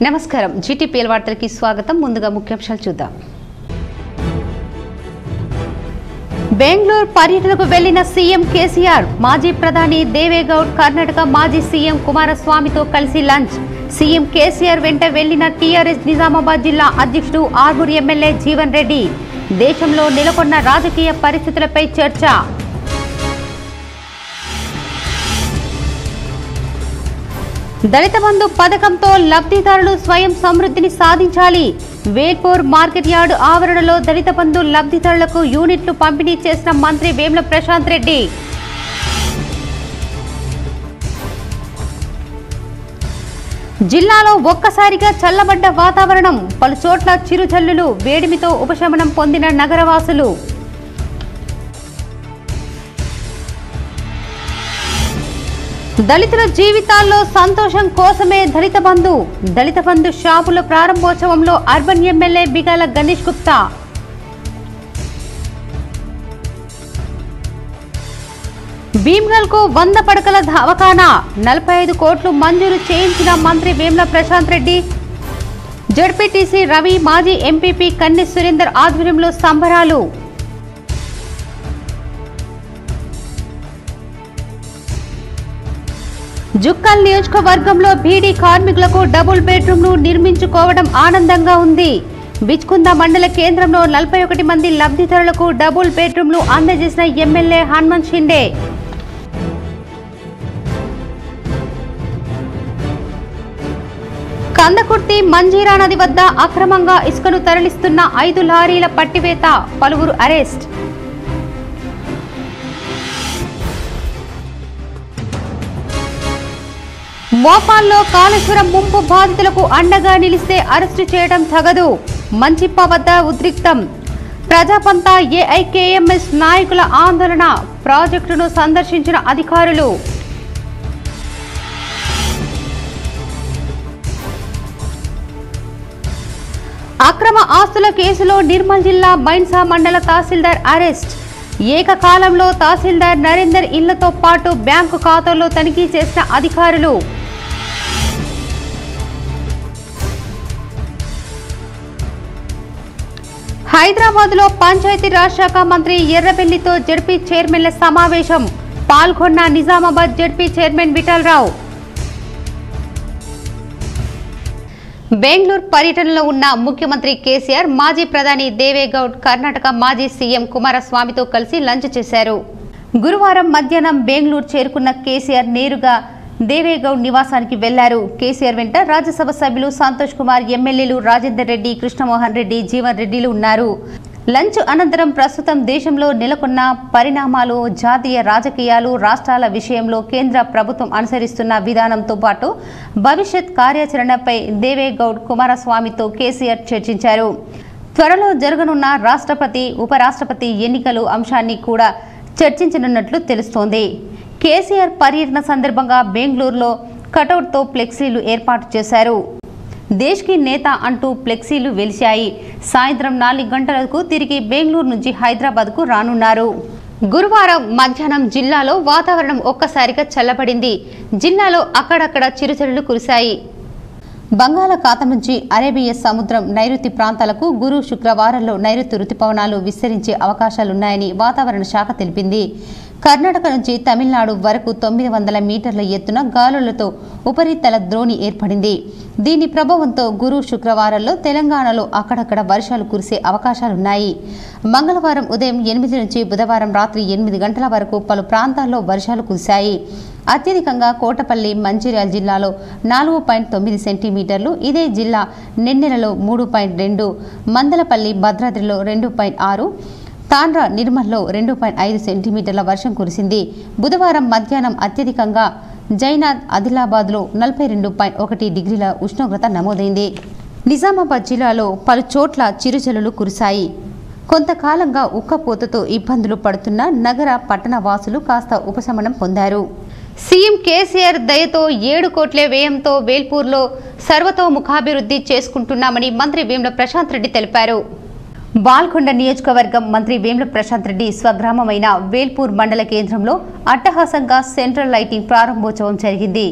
నమస్కారం జీటీపీఎల్ వార్తలకి స్వాగతం ముందుగా ముఖ్యాంశాలు చూద్దాం బెంగళూరు పర్యటనకు వెళ్లిన సీఎం కేసీఆర్ మాజీ ప్రధాని దేవేగౌడ్ కర్ణాటక మాజీ సీఎం కుమారస్వామితో కలిసి లంచ్ సీఎం కేసీఆర్ వెంట వెళ్లిన టీఆర్ఎస్ నిజామాబాద్ జిల్లా అధ్యక్షుడు ఆర్మూర్ ఎమ్మెల్యే జీవన్ రెడ్డి దేశంలో నెలకొన్న రాజకీయ పరిస్థితులపై చర్చ దళిత బంధు పథకంతో లబ్ధిదారులు స్వయం సమృద్ధిని సాధించాలి వేల్పూర్ మార్కెట్ యార్డు ఆవరణలో దళిత బంధు లబ్ధిదారులకు యూనిట్లు పంపిణీ చేసిన మంత్రి వేముల ప్రశాంత్ రెడ్డి జిల్లాలో ఒక్కసారిగా చల్లబడ్డ వాతావరణం పలు చోట్ల చిరుజల్లులు వేడిమితో ఉపశమనం పొందిన నగరవాసులు దళితుల జీవితాల్లో సంతోషం కోసమే దళిత బంధు దళిత బంధు షాపుల ప్రారంభోత్సవంలో అర్బన్ ఎమ్మెల్యే బిగాల గణేష్ గుప్తా భీమ్గల్ కు వంద పడకల దవాఖానా నలభై ఐదు కోట్లు మంజూరు చేయించిన మంత్రి వేముల ప్రశాంత్ రెడ్డి జడ్పీటీసీ రవి మాజీ ఎంపీపీ కన్నె సురేందర్ ఆధ్వర్యంలో సంబరాలు జుక్కల్ నియోజకవర్గంలో బీడీ కార్మికులకు డబుల్ బెడ్రూమ్లు నిర్మించుకోవడం ఆనందంగా ఉంది బిచ్కుంద మండల కేంద్రంలో నలభై ఒకటి మంది లబ్ధిదారులకు డబుల్ బెడ్రూమ్లు అందజేసిన ఎమ్మెల్యే హనుమంత్ షిండే కందకుర్తి మంజీరా నది వద్ద అక్రమంగా ఇసుకను తరలిస్తున్న ఐదు లారీల పట్టివేత పలువురు అరెస్ట్ మోపాల్లో కాళేశ్వరం ముంపు బాధితులకు అండగా నిలిస్తే అరెస్టు చేయడం తగదు మంచిప్ప వద్ద ఉద్రిక్తం ప్రజాపంతా ఏఐకేఎంఎస్ నాయకుల ఆందోళన ప్రాజెక్టును సందర్శించిన అధికారులు అక్రమ ఆస్తుల కేసులో నిర్మల్ జిల్లా బైన్సా మండల తహసీల్దార్ అరెస్ట్ ఏకకాలంలో తహసీల్దార్ నరేందర్ ఇళ్లతో పాటు బ్యాంకు ఖాతాల్లో తనిఖీ చేసిన అధికారులు హైదరాబాద్ లో పంచాయతీరాజ్ శాఖ మంత్రి ఎర్రబెల్లితో జడ్పీ చైర్మన్ల సమావేశం పాల్గొన్న నిజామాబాద్ జడ్పీ చైర్మన్ విఠలరావు బెంగళూరు పర్యటనలో ఉన్న ముఖ్యమంత్రి కేసీఆర్ మాజీ ప్రధాని దేవేగౌడ్ కర్ణాటక మాజీ సీఎం కుమారస్వామితో కలిసి లంచ్ చేశారు గురువారం మధ్యాహ్నం బెంగళూరు చేరుకున్న కేసీఆర్ నేరుగా దేవేగౌడ్ నివాసానికి వెళ్లారు కేసీఆర్ వెంట రాజ్యసభ సభ్యులు సంతోష్ కుమార్ ఎమ్మెల్యేలు రాజేందర్ రెడ్డి కృష్ణమోహన్ రెడ్డి జీవన్ రెడ్డిలు ఉన్నారు లంచ్ అనంతరం ప్రస్తుతం దేశంలో నెలకొన్న పరిణామాలు జాతీయ రాజకీయాలు రాష్ట్రాల విషయంలో కేంద్ర ప్రభుత్వం అనుసరిస్తున్న విధానంతో పాటు భవిష్యత్ కార్యాచరణపై దేవేగౌడ్ కుమారస్వామితో కేసీఆర్ చర్చించారు త్వరలో జరగనున్న రాష్ట్రపతి ఉపరాష్ట్రపతి ఎన్నికలు అంశాన్ని కూడా చర్చించనున్నట్లు తెలుస్తోంది కేసీఆర్ పర్యటన సందర్భంగా బెంగళూరులో కటౌట్తో ఫ్లెక్సీలు ఏర్పాటు చేశారు దేశ్కి నేత అంటూ ఫ్లెక్సీలు వెలిశాయి సాయంత్రం నాలుగు గంటలకు తిరిగి బెంగళూరు నుంచి హైదరాబాద్కు రానున్నారు గురువారం మధ్యాహ్నం జిల్లాలో వాతావరణం ఒక్కసారిగా చల్లబడింది జిల్లాలో అక్కడక్కడ చిరుచరులు కురిశాయి బంగాళాఖాతం నుంచి అరేబియా సముద్రం నైరుతి ప్రాంతాలకు గురు శుక్రవారంలో నైరుతి రుతుపవనాలు విస్తరించే అవకాశాలున్నాయని వాతావరణ శాఖ తెలిపింది కర్ణాటక నుంచి తమిళనాడు వరకు తొమ్మిది వందల మీటర్ల ఎత్తున గాలులతో ఉపరితల ద్రోణి ఏర్పడింది దీని ప్రభావంతో గురు శుక్రవారంలో తెలంగాణలో అక్కడక్కడ వర్షాలు కురిసే అవకాశాలున్నాయి మంగళవారం ఉదయం ఎనిమిది నుంచి బుధవారం రాత్రి ఎనిమిది గంటల వరకు పలు ప్రాంతాల్లో వర్షాలు కురిశాయి అత్యధికంగా కోటపల్లి మంచిర్యాల జిల్లాలో నాలుగు పాయింట్ తొమ్మిది సెంటీమీటర్లు ఇదే జిల్లా నెన్నెలలో మూడు పాయింట్ రెండు మందలపల్లి భద్రాద్రిలో రెండు పాయింట్ ఆరు తాండ్ర నిర్మల్లో రెండు పాయింట్ ఐదు సెంటీమీటర్ల వర్షం కురిసింది బుధవారం మధ్యాహ్నం అత్యధికంగా జైనాథ్ ఆదిలాబాద్లో నలభై రెండు పాయింట్ ఒకటి డిగ్రీల ఉష్ణోగ్రత నమోదైంది నిజామాబాద్ జిల్లాలో పలు చోట్ల చిరుజల్లులు కురిశాయి కొంతకాలంగా ఉక్కపోతతో ఇబ్బందులు పడుతున్న నగర పట్టణ వాసులు కాస్త ఉపశమనం పొందారు సీఎం కేసీఆర్ దయతో ఏడు కోట్ల వ్యయంతో వేల్పూర్లో సర్వతోముఖాభివృద్ధి చేసుకుంటున్నామని మంత్రి వేముల ప్రశాంత్ రెడ్డి తెలిపారు బాల్కొండ నియోజకవర్గం మంత్రి వేముల ప్రశాంత్ రెడ్డి స్వగ్రామమైన వేల్పూర్ మండల కేంద్రంలో అట్టహాసంగా సెంట్రల్ లైటింగ్ ప్రారంభోత్సవం జరిగింది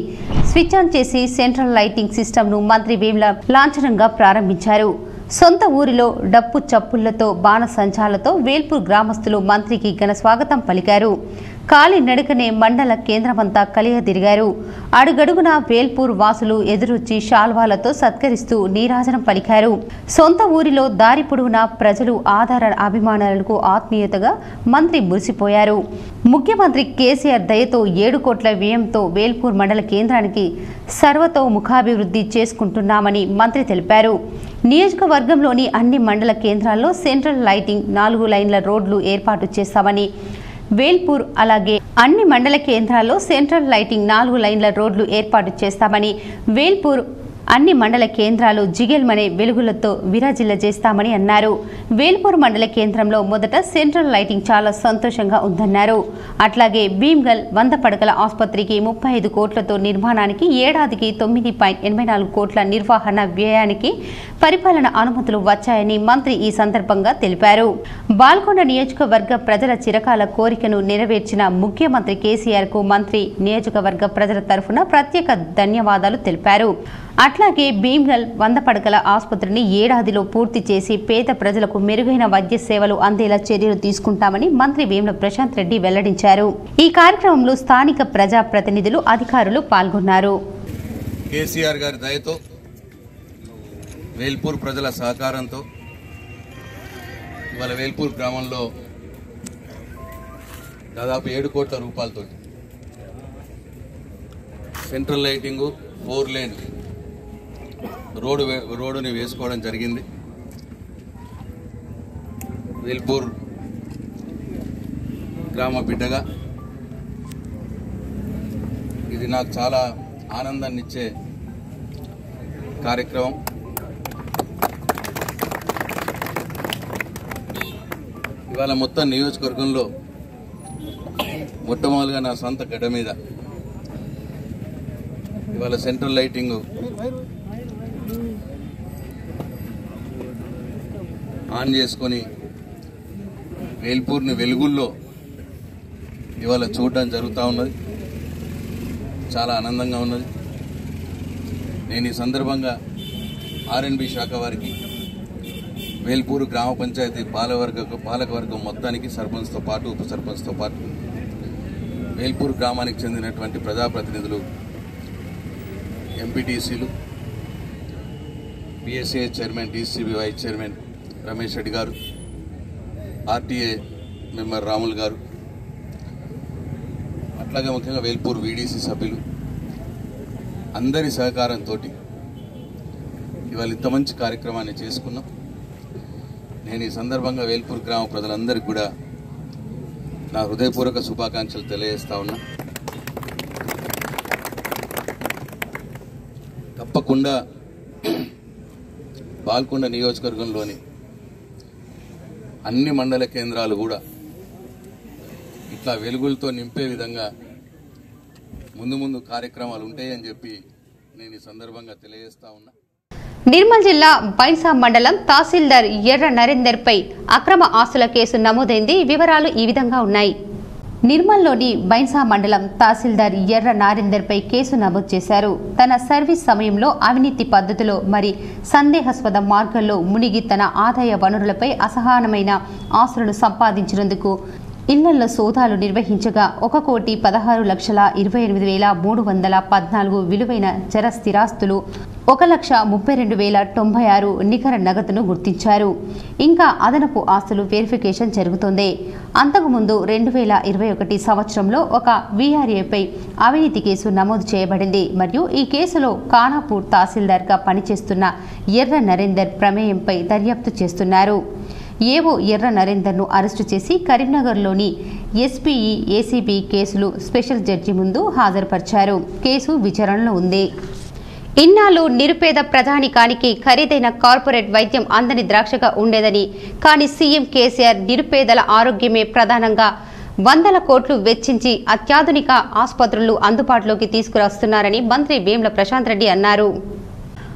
స్విచ్ ఆన్ చేసి సెంట్రల్ లైటింగ్ సిస్టమ్ను మంత్రి వేముల లాంఛనంగా ప్రారంభించారు సొంత ఊరిలో డప్పు చప్పుళ్లతో బాణసంచాలతో వేల్పూర్ గ్రామస్తులు మంత్రికి ఘన స్వాగతం పలికారు కాలి నడకనే మండల కేంద్రమంతా కలియదిరిగారు అడుగడుగున వేల్పూర్ వాసులు ఎదురొచ్చి శాల్వాలతో సత్కరిస్తూ నీరాజనం పలికారు సొంత ఊరిలో దారి పొడవునా ప్రజలు ఆధార అభిమానాలకు ఆత్మీయతగా మంత్రి మురిసిపోయారు ముఖ్యమంత్రి కేసీఆర్ దయతో ఏడు కోట్ల వ్యయంతో వేల్పూర్ మండల కేంద్రానికి సర్వతో ముఖాభివృద్ధి చేసుకుంటున్నామని మంత్రి తెలిపారు నియోజకవర్గంలోని అన్ని మండల కేంద్రాల్లో సెంట్రల్ లైటింగ్ నాలుగు లైన్ల రోడ్లు ఏర్పాటు చేస్తామని వేల్పూర్ అలాగే అన్ని మండల కేంద్రాల్లో సెంట్రల్ లైటింగ్ నాలుగు లైన్ల రోడ్లు ఏర్పాటు చేస్తామని వేల్పూర్ అన్ని మండల కేంద్రాలు జిగెల్మనే వెలుగులతో విరాజిల్ల చేస్తామని అన్నారు వేల్పూర్ మండల కేంద్రంలో మొదట సెంట్రల్ లైటింగ్ చాలా సంతోషంగా ఉందన్నారు అట్లాగే భీమ్గల్ వంద పడకల ఆసుపత్రికి ముప్పై ఐదు కోట్లతో నిర్మాణానికి ఏడాదికి తొమ్మిది పాయింట్ ఎనభై నాలుగు కోట్ల నిర్వహణ వ్యయానికి పరిపాలన అనుమతులు వచ్చాయని మంత్రి ఈ సందర్భంగా తెలిపారు బాల్కొండ నియోజకవర్గ ప్రజల చిరకాల కోరికను నెరవేర్చిన ముఖ్యమంత్రి కేసీఆర్ కు మంత్రి నియోజకవర్గ ప్రజల తరఫున ప్రత్యేక ధన్యవాదాలు తెలిపారు అట్లాగే భీమ్గల్ వంద పడకల ఆసుపత్రిని ఏడాదిలో పూర్తి చేసి పేద ప్రజలకు మెరుగైన వైద్య సేవలు అందేలా చర్యలు తీసుకుంటామని మంత్రి వేముల ప్రశాంత్ రెడ్డి వెల్లడించారు ఈ కార్యక్రమంలో స్థానిక ప్రజా ప్రతినిధులు అధికారులు పాల్గొన్నారు కేసీఆర్ గారి దయతో వేల్పూర్ ప్రజల సహకారంతో ఇవాళ వేల్పూర్ గ్రామంలో దాదాపు ఏడు కోట్ల రూపాయలతో central lighting four lane road వే- రోడ్డుని వేసుకోవడం జరిగింది వేల్పూర్ గ్రామ బిడ్డగా ఇది నాకు చాలా ఆనందాన్ని ఇచ్చే కార్యక్రమం ఇవాళ మొత్తం నియోజకవర్గంలో మొట్టమొదటిగా నా సొంత గడ్డ మీద ఇవాళ సెంట్రల్ లైటింగ్ ఆన్ చేసుకొని వేల్పూర్ని వెలుగుల్లో ఇవాళ చూడడం జరుగుతూ ఉన్నది చాలా ఆనందంగా ఉన్నది నేను ఈ సందర్భంగా ఆర్ఎన్బి శాఖ వారికి వేల్పూరు గ్రామ పంచాయతీ పాలవర్గ పాలకవర్గం మొత్తానికి సర్పంచ్తో పాటు ఉప సర్పంచ్తో పాటు వేల్పూరు గ్రామానికి చెందినటువంటి ప్రజాప్రతినిధులు ఎంపీటీసీలు PSA chairman DCB vice chairman Ramesh Reddy గారు ఆర్టీఏ మెంబర్ రాములు గారు అట్లాగే ముఖ్యంగా వేల్పూర్ వీడీసీ సభ్యులు అందరి సహకారంతో ఇవాళ ఇంత మంచి కార్యక్రమాన్ని చేసుకున్నాం నేను ఈ సందర్భంగా వేల్పూర్ గ్రామ ప్రజలందరికీ కూడా నా హృదయపూర్వక శుభాకాంక్షలు తెలియజేస్తా ఉన్నా తప్పకుండా బాల్కొండ నియోజకవర్గంలోని అన్ని మండల కేంద్రాలు కూడా ఇట్లా వెలుగులతో నింపే విధంగా ముందు ముందు కార్యక్రమాలు ఉంటాయని చెప్పి నేను ఈ సందర్భంగా తెలియజేస్తా ఉన్నా నిర్మల్ జిల్లా బైన్సా మండలం తహసీల్దార్ ఎర్ర నరేందర్ పై అక్రమ ఆస్తుల కేసు నమోదైంది వివరాలు ఈ విధంగా ఉన్నాయి నిర్మల్లోని బైన్సా మండలం తహసీల్దార్ ఎర్ర నారేందర్ పై కేసు నమోదు చేశారు తన సర్వీస్ సమయంలో అవినీతి పద్ధతిలో మరి సందేహాస్పద మార్గంలో మునిగి తన ఆదాయ వనరులపై అసహనమైన ఆస్తులను సంపాదించినందుకు ఇళ్లలో సోదాలు నిర్వహించగా ఒక కోటి పదహారు లక్షల ఇరవై ఎనిమిది వేల మూడు వందల పద్నాలుగు విలువైన చర స్థిరాస్తులు ఒక లక్ష ముప్పై రెండు వేల తొంభై ఆరు నికర నగదును గుర్తించారు ఇంకా అదనపు ఆస్తులు వెరిఫికేషన్ జరుగుతోంది అంతకుముందు రెండు వేల ఇరవై ఒకటి సంవత్సరంలో ఒక వీఆర్ఏపై అవినీతి కేసు నమోదు చేయబడింది మరియు ఈ కేసులో కానాపూర్ తహసీల్దార్గా పనిచేస్తున్న ఎర్ర నరేందర్ ప్రమేయంపై దర్యాప్తు చేస్తున్నారు ఏవో ఎర్ర నరేందర్ను అరెస్టు చేసి కరీంనగర్లోని ఎస్పీఈ ఏసీబీ కేసులు స్పెషల్ జడ్జి ముందు హాజరుపరిచారు కేసు విచారణలో ఉంది ఇన్నాళ్ళు నిరుపేద ప్రధానికానికి ఖరీదైన కార్పొరేట్ వైద్యం అందని ద్రాక్షగా ఉండేదని కానీ సీఎం కేసీఆర్ నిరుపేదల ఆరోగ్యమే ప్రధానంగా వందల కోట్లు వెచ్చించి అత్యాధునిక ఆసుపత్రులు అందుబాటులోకి తీసుకువస్తున్నారని మంత్రి వేముల ప్రశాంత్ రెడ్డి అన్నారు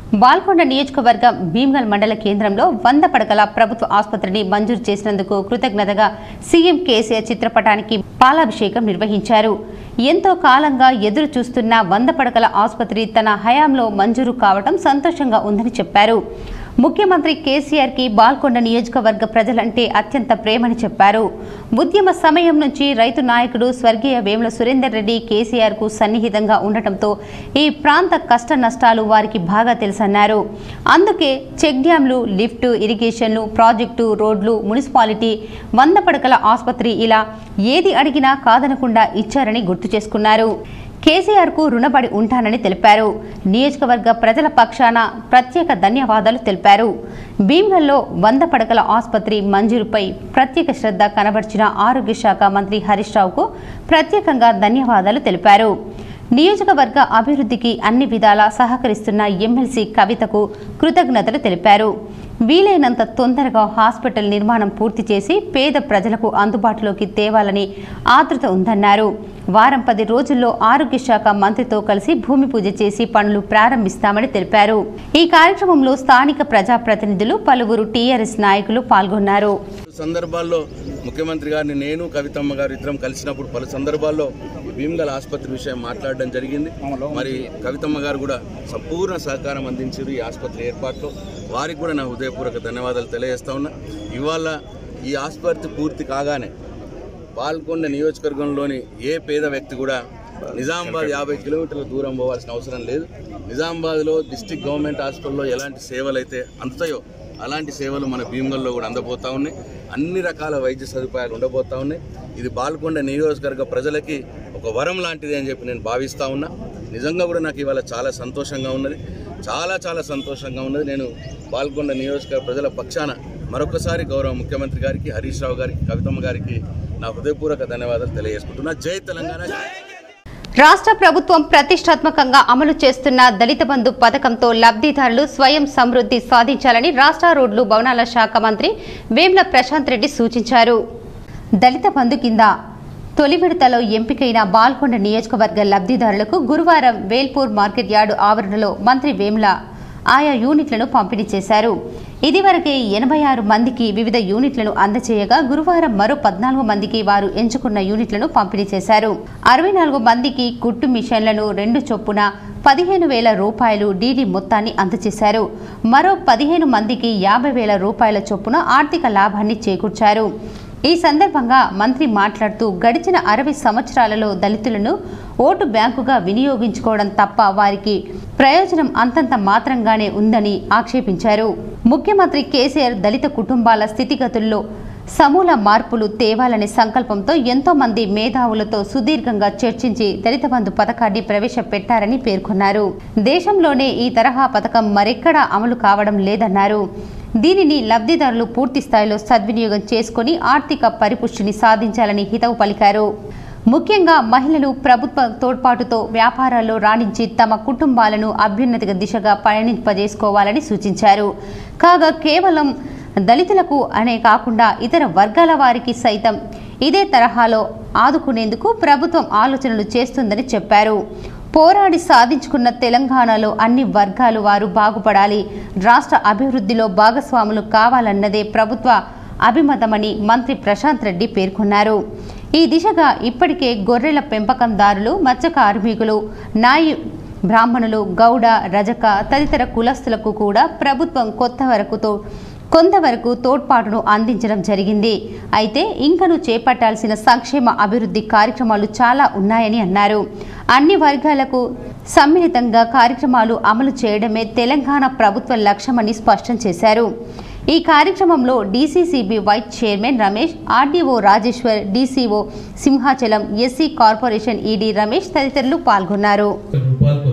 బాల్కొండ నియోజకవర్గం భీమ్గల్ మండల కేంద్రంలో వంద పడకల ప్రభుత్వ ఆసుపత్రిని మంజూరు చేసినందుకు కృతజ్ఞతగా సీఎం కేసీఆర్ చిత్రపటానికి పాలాభిషేకం నిర్వహించారు ఎంతో కాలంగా ఎదురు చూస్తున్న వంద పడకల ఆసుపత్రి తన హయాంలో మంజూరు కావడం సంతోషంగా ఉందని చెప్పారు ముఖ్యమంత్రి కేసీఆర్ కి బాల్కొండ నియోజకవర్గ ప్రజలంటే అత్యంత ప్రేమని చెప్పారు ఉద్యమ సమయం నుంచి రైతు నాయకుడు స్వర్గీయ వేముల సురేందర్ రెడ్డి కేసీఆర్ కు సన్నిహితంగా ఉండటంతో ఈ ప్రాంత కష్ట నష్టాలు వారికి బాగా తెలుసన్నారు అందుకే చెక్ డ్యాంలు లిఫ్ట్ ఇరిగేషన్లు ప్రాజెక్టు రోడ్లు మున్సిపాలిటీ వంద పడకల ఆసుపత్రి ఇలా ఏది అడిగినా కాదనకుండా ఇచ్చారని గుర్తు చేసుకున్నారు కేసీఆర్ కు రుణపడి ఉంటానని తెలిపారు నియోజకవర్గ ప్రజల పక్షాన ప్రత్యేక ధన్యవాదాలు తెలిపారు భీమ్గల్లో వంద పడకల ఆసుపత్రి మంజూరుపై ప్రత్యేక శ్రద్ధ కనబర్చిన ఆరోగ్య శాఖ మంత్రి హరీష్ రావుకు ప్రత్యేకంగా ధన్యవాదాలు తెలిపారు నియోజకవర్గ అభివృద్ధికి అన్ని విధాలా సహకరిస్తున్న ఎమ్మెల్సీ కవితకు కృతజ్ఞతలు తెలిపారు వీలైనంత తొందరగా హాస్పిటల్ నిర్మాణం పూర్తి చేసి పేద ప్రజలకు అందుబాటులోకి తేవాలని ఆతృత ఉందన్నారు వారం పది రోజుల్లో ఆరోగ్య శాఖ మంత్రితో కలిసి భూమి పూజ చేసి పనులు ప్రారంభిస్తామని తెలిపారు ఈ కార్యక్రమంలో స్థానిక ప్రజాప్రతినిధులు పలువురు టీఆర్ఎస్ నాయకులు పాల్గొన్నారు సందర్భాల్లో ముఖ్యమంత్రి గారిని నేను కవితమ్మ గారు ఇద్దరం కలిసినప్పుడు పలు సందర్భాల్లో ఈ భీమ్గల్ ఆసుపత్రి విషయం మాట్లాడడం జరిగింది మరి కవితమ్మ గారు కూడా సంపూర్ణ సహకారం అందించారు ఈ ఆసుపత్రి ఏర్పాట్లో వారికి కూడా నా హృదయపూర్వక ధన్యవాదాలు తెలియజేస్తా ఉన్నా ఇవాళ ఈ ఆసుపత్రి పూర్తి కాగానే పాల్గొండ నియోజకవర్గంలోని ఏ పేద వ్యక్తి కూడా నిజామాబాద్ యాభై కిలోమీటర్ల దూరం పోవాల్సిన అవసరం లేదు నిజామాబాద్లో డిస్టిక్ గవర్నమెంట్ హాస్పిటల్లో ఎలాంటి సేవలు అయితే అందుతాయో అలాంటి సేవలు మన భీమగల్లో కూడా అందబోతా ఉన్నాయి అన్ని రకాల వైద్య సదుపాయాలు ఉండబోతా ఉన్నాయి ఇది బాల్కొండ నియోజకవర్గ ప్రజలకి ఒక వరం లాంటిది అని చెప్పి నేను భావిస్తా ఉన్నా నిజంగా కూడా నాకు ఇవాళ చాలా సంతోషంగా ఉన్నది చాలా చాలా సంతోషంగా ఉన్నది నేను బాల్కొండ నియోజకవర్గ ప్రజల పక్షాన మరొకసారి గౌరవ ముఖ్యమంత్రి గారికి హరీష్ రావు గారికి కవితమ్మ గారికి నా హృదయపూర్వక ధన్యవాదాలు తెలియజేసుకుంటున్నా జై తెలంగాణ జై రాష్ట్ర ప్రభుత్వం ప్రతిష్టాత్మకంగా అమలు చేస్తున్న దళిత బంధు పథకంతో లబ్ధిదారులు స్వయం సమృద్ధి సాధించాలని రాష్ట్ర రోడ్లు భవనాల శాఖ మంత్రి వేమ్ల ప్రశాంత్ రెడ్డి సూచించారు దళిత బంధు కింద తొలి విడతలో ఎంపికైన బాల్కొండ నియోజకవర్గ లబ్ధిదారులకు గురువారం వేల్పూర్ మార్కెట్ యార్డు ఆవరణలో మంత్రి వేమ్ల ఆయా యూనిట్లను పంపిణీ చేశారు ఇదివరకే ఎనభై ఆరు మందికి వివిధ యూనిట్లను అందజేయగా గురువారం మరో పద్నాలుగు మందికి వారు ఎంచుకున్న యూనిట్లను పంపిణీ చేశారు అరవై నాలుగు మందికి కుట్టు మిషన్లను రెండు చొప్పున పదిహేను వేల రూపాయలు డీడీ మొత్తాన్ని అందజేశారు మరో పదిహేను మందికి యాభై వేల రూపాయల చొప్పున ఆర్థిక లాభాన్ని చేకూర్చారు ఈ సందర్భంగా మంత్రి మాట్లాడుతూ గడిచిన అరవై సంవత్సరాలలో దళితులను ఓటు బ్యాంకుగా వినియోగించుకోవడం తప్ప వారికి ప్రయోజనం అంతంత మాత్రంగానే ఉందని ఆక్షేపించారు ముఖ్యమంత్రి కేసీఆర్ దళిత కుటుంబాల స్థితిగతుల్లో సమూల మార్పులు తేవాలనే సంకల్పంతో ఎంతో మంది మేధావులతో సుదీర్ఘంగా చర్చించి దళిత బంధు పథకాన్ని ప్రవేశపెట్టారని పేర్కొన్నారు దేశంలోనే ఈ తరహా పథకం మరెక్కడా అమలు కావడం లేదన్నారు దీనిని లబ్ధిదారులు పూర్తి స్థాయిలో సద్వినియోగం చేసుకుని ఆర్థిక పరిపుష్టిని సాధించాలని హితవు పలికారు ముఖ్యంగా మహిళలు ప్రభుత్వ తోడ్పాటుతో వ్యాపారాల్లో రాణించి తమ కుటుంబాలను అభ్యున్నతి దిశగా పయనింపజేసుకోవాలని సూచించారు కాగా కేవలం దళితులకు అనే కాకుండా ఇతర వర్గాల వారికి సైతం ఇదే తరహాలో ఆదుకునేందుకు ప్రభుత్వం ఆలోచనలు చేస్తుందని చెప్పారు పోరాడి సాధించుకున్న తెలంగాణలో అన్ని వర్గాలు వారు బాగుపడాలి రాష్ట్ర అభివృద్ధిలో భాగస్వాములు కావాలన్నదే ప్రభుత్వ అభిమతమని మంత్రి ప్రశాంత్ రెడ్డి పేర్కొన్నారు ఈ దిశగా ఇప్పటికే గొర్రెల పెంపకందారులు మత్స్య కార్మికులు నాయి బ్రాహ్మణులు గౌడ రజక తదితర కులస్తులకు కూడా ప్రభుత్వం కొత్త వరకుతో కొంతవరకు తోడ్పాటును అందించడం జరిగింది అయితే ఇంకను చేపట్టాల్సిన సంక్షేమ అభివృద్ధి కార్యక్రమాలు చాలా ఉన్నాయని అన్నారు అన్ని వర్గాలకు సమ్మిళితంగా కార్యక్రమాలు అమలు చేయడమే తెలంగాణ ప్రభుత్వ లక్ష్యమని స్పష్టం చేశారు ఈ కార్యక్రమంలో DCCB vice chairman Ramesh RDO Rajeshwar DCO Simhachalam SC corporation ED Ramesh తదితరులు పాల్గొన్నారు రూపాయలతో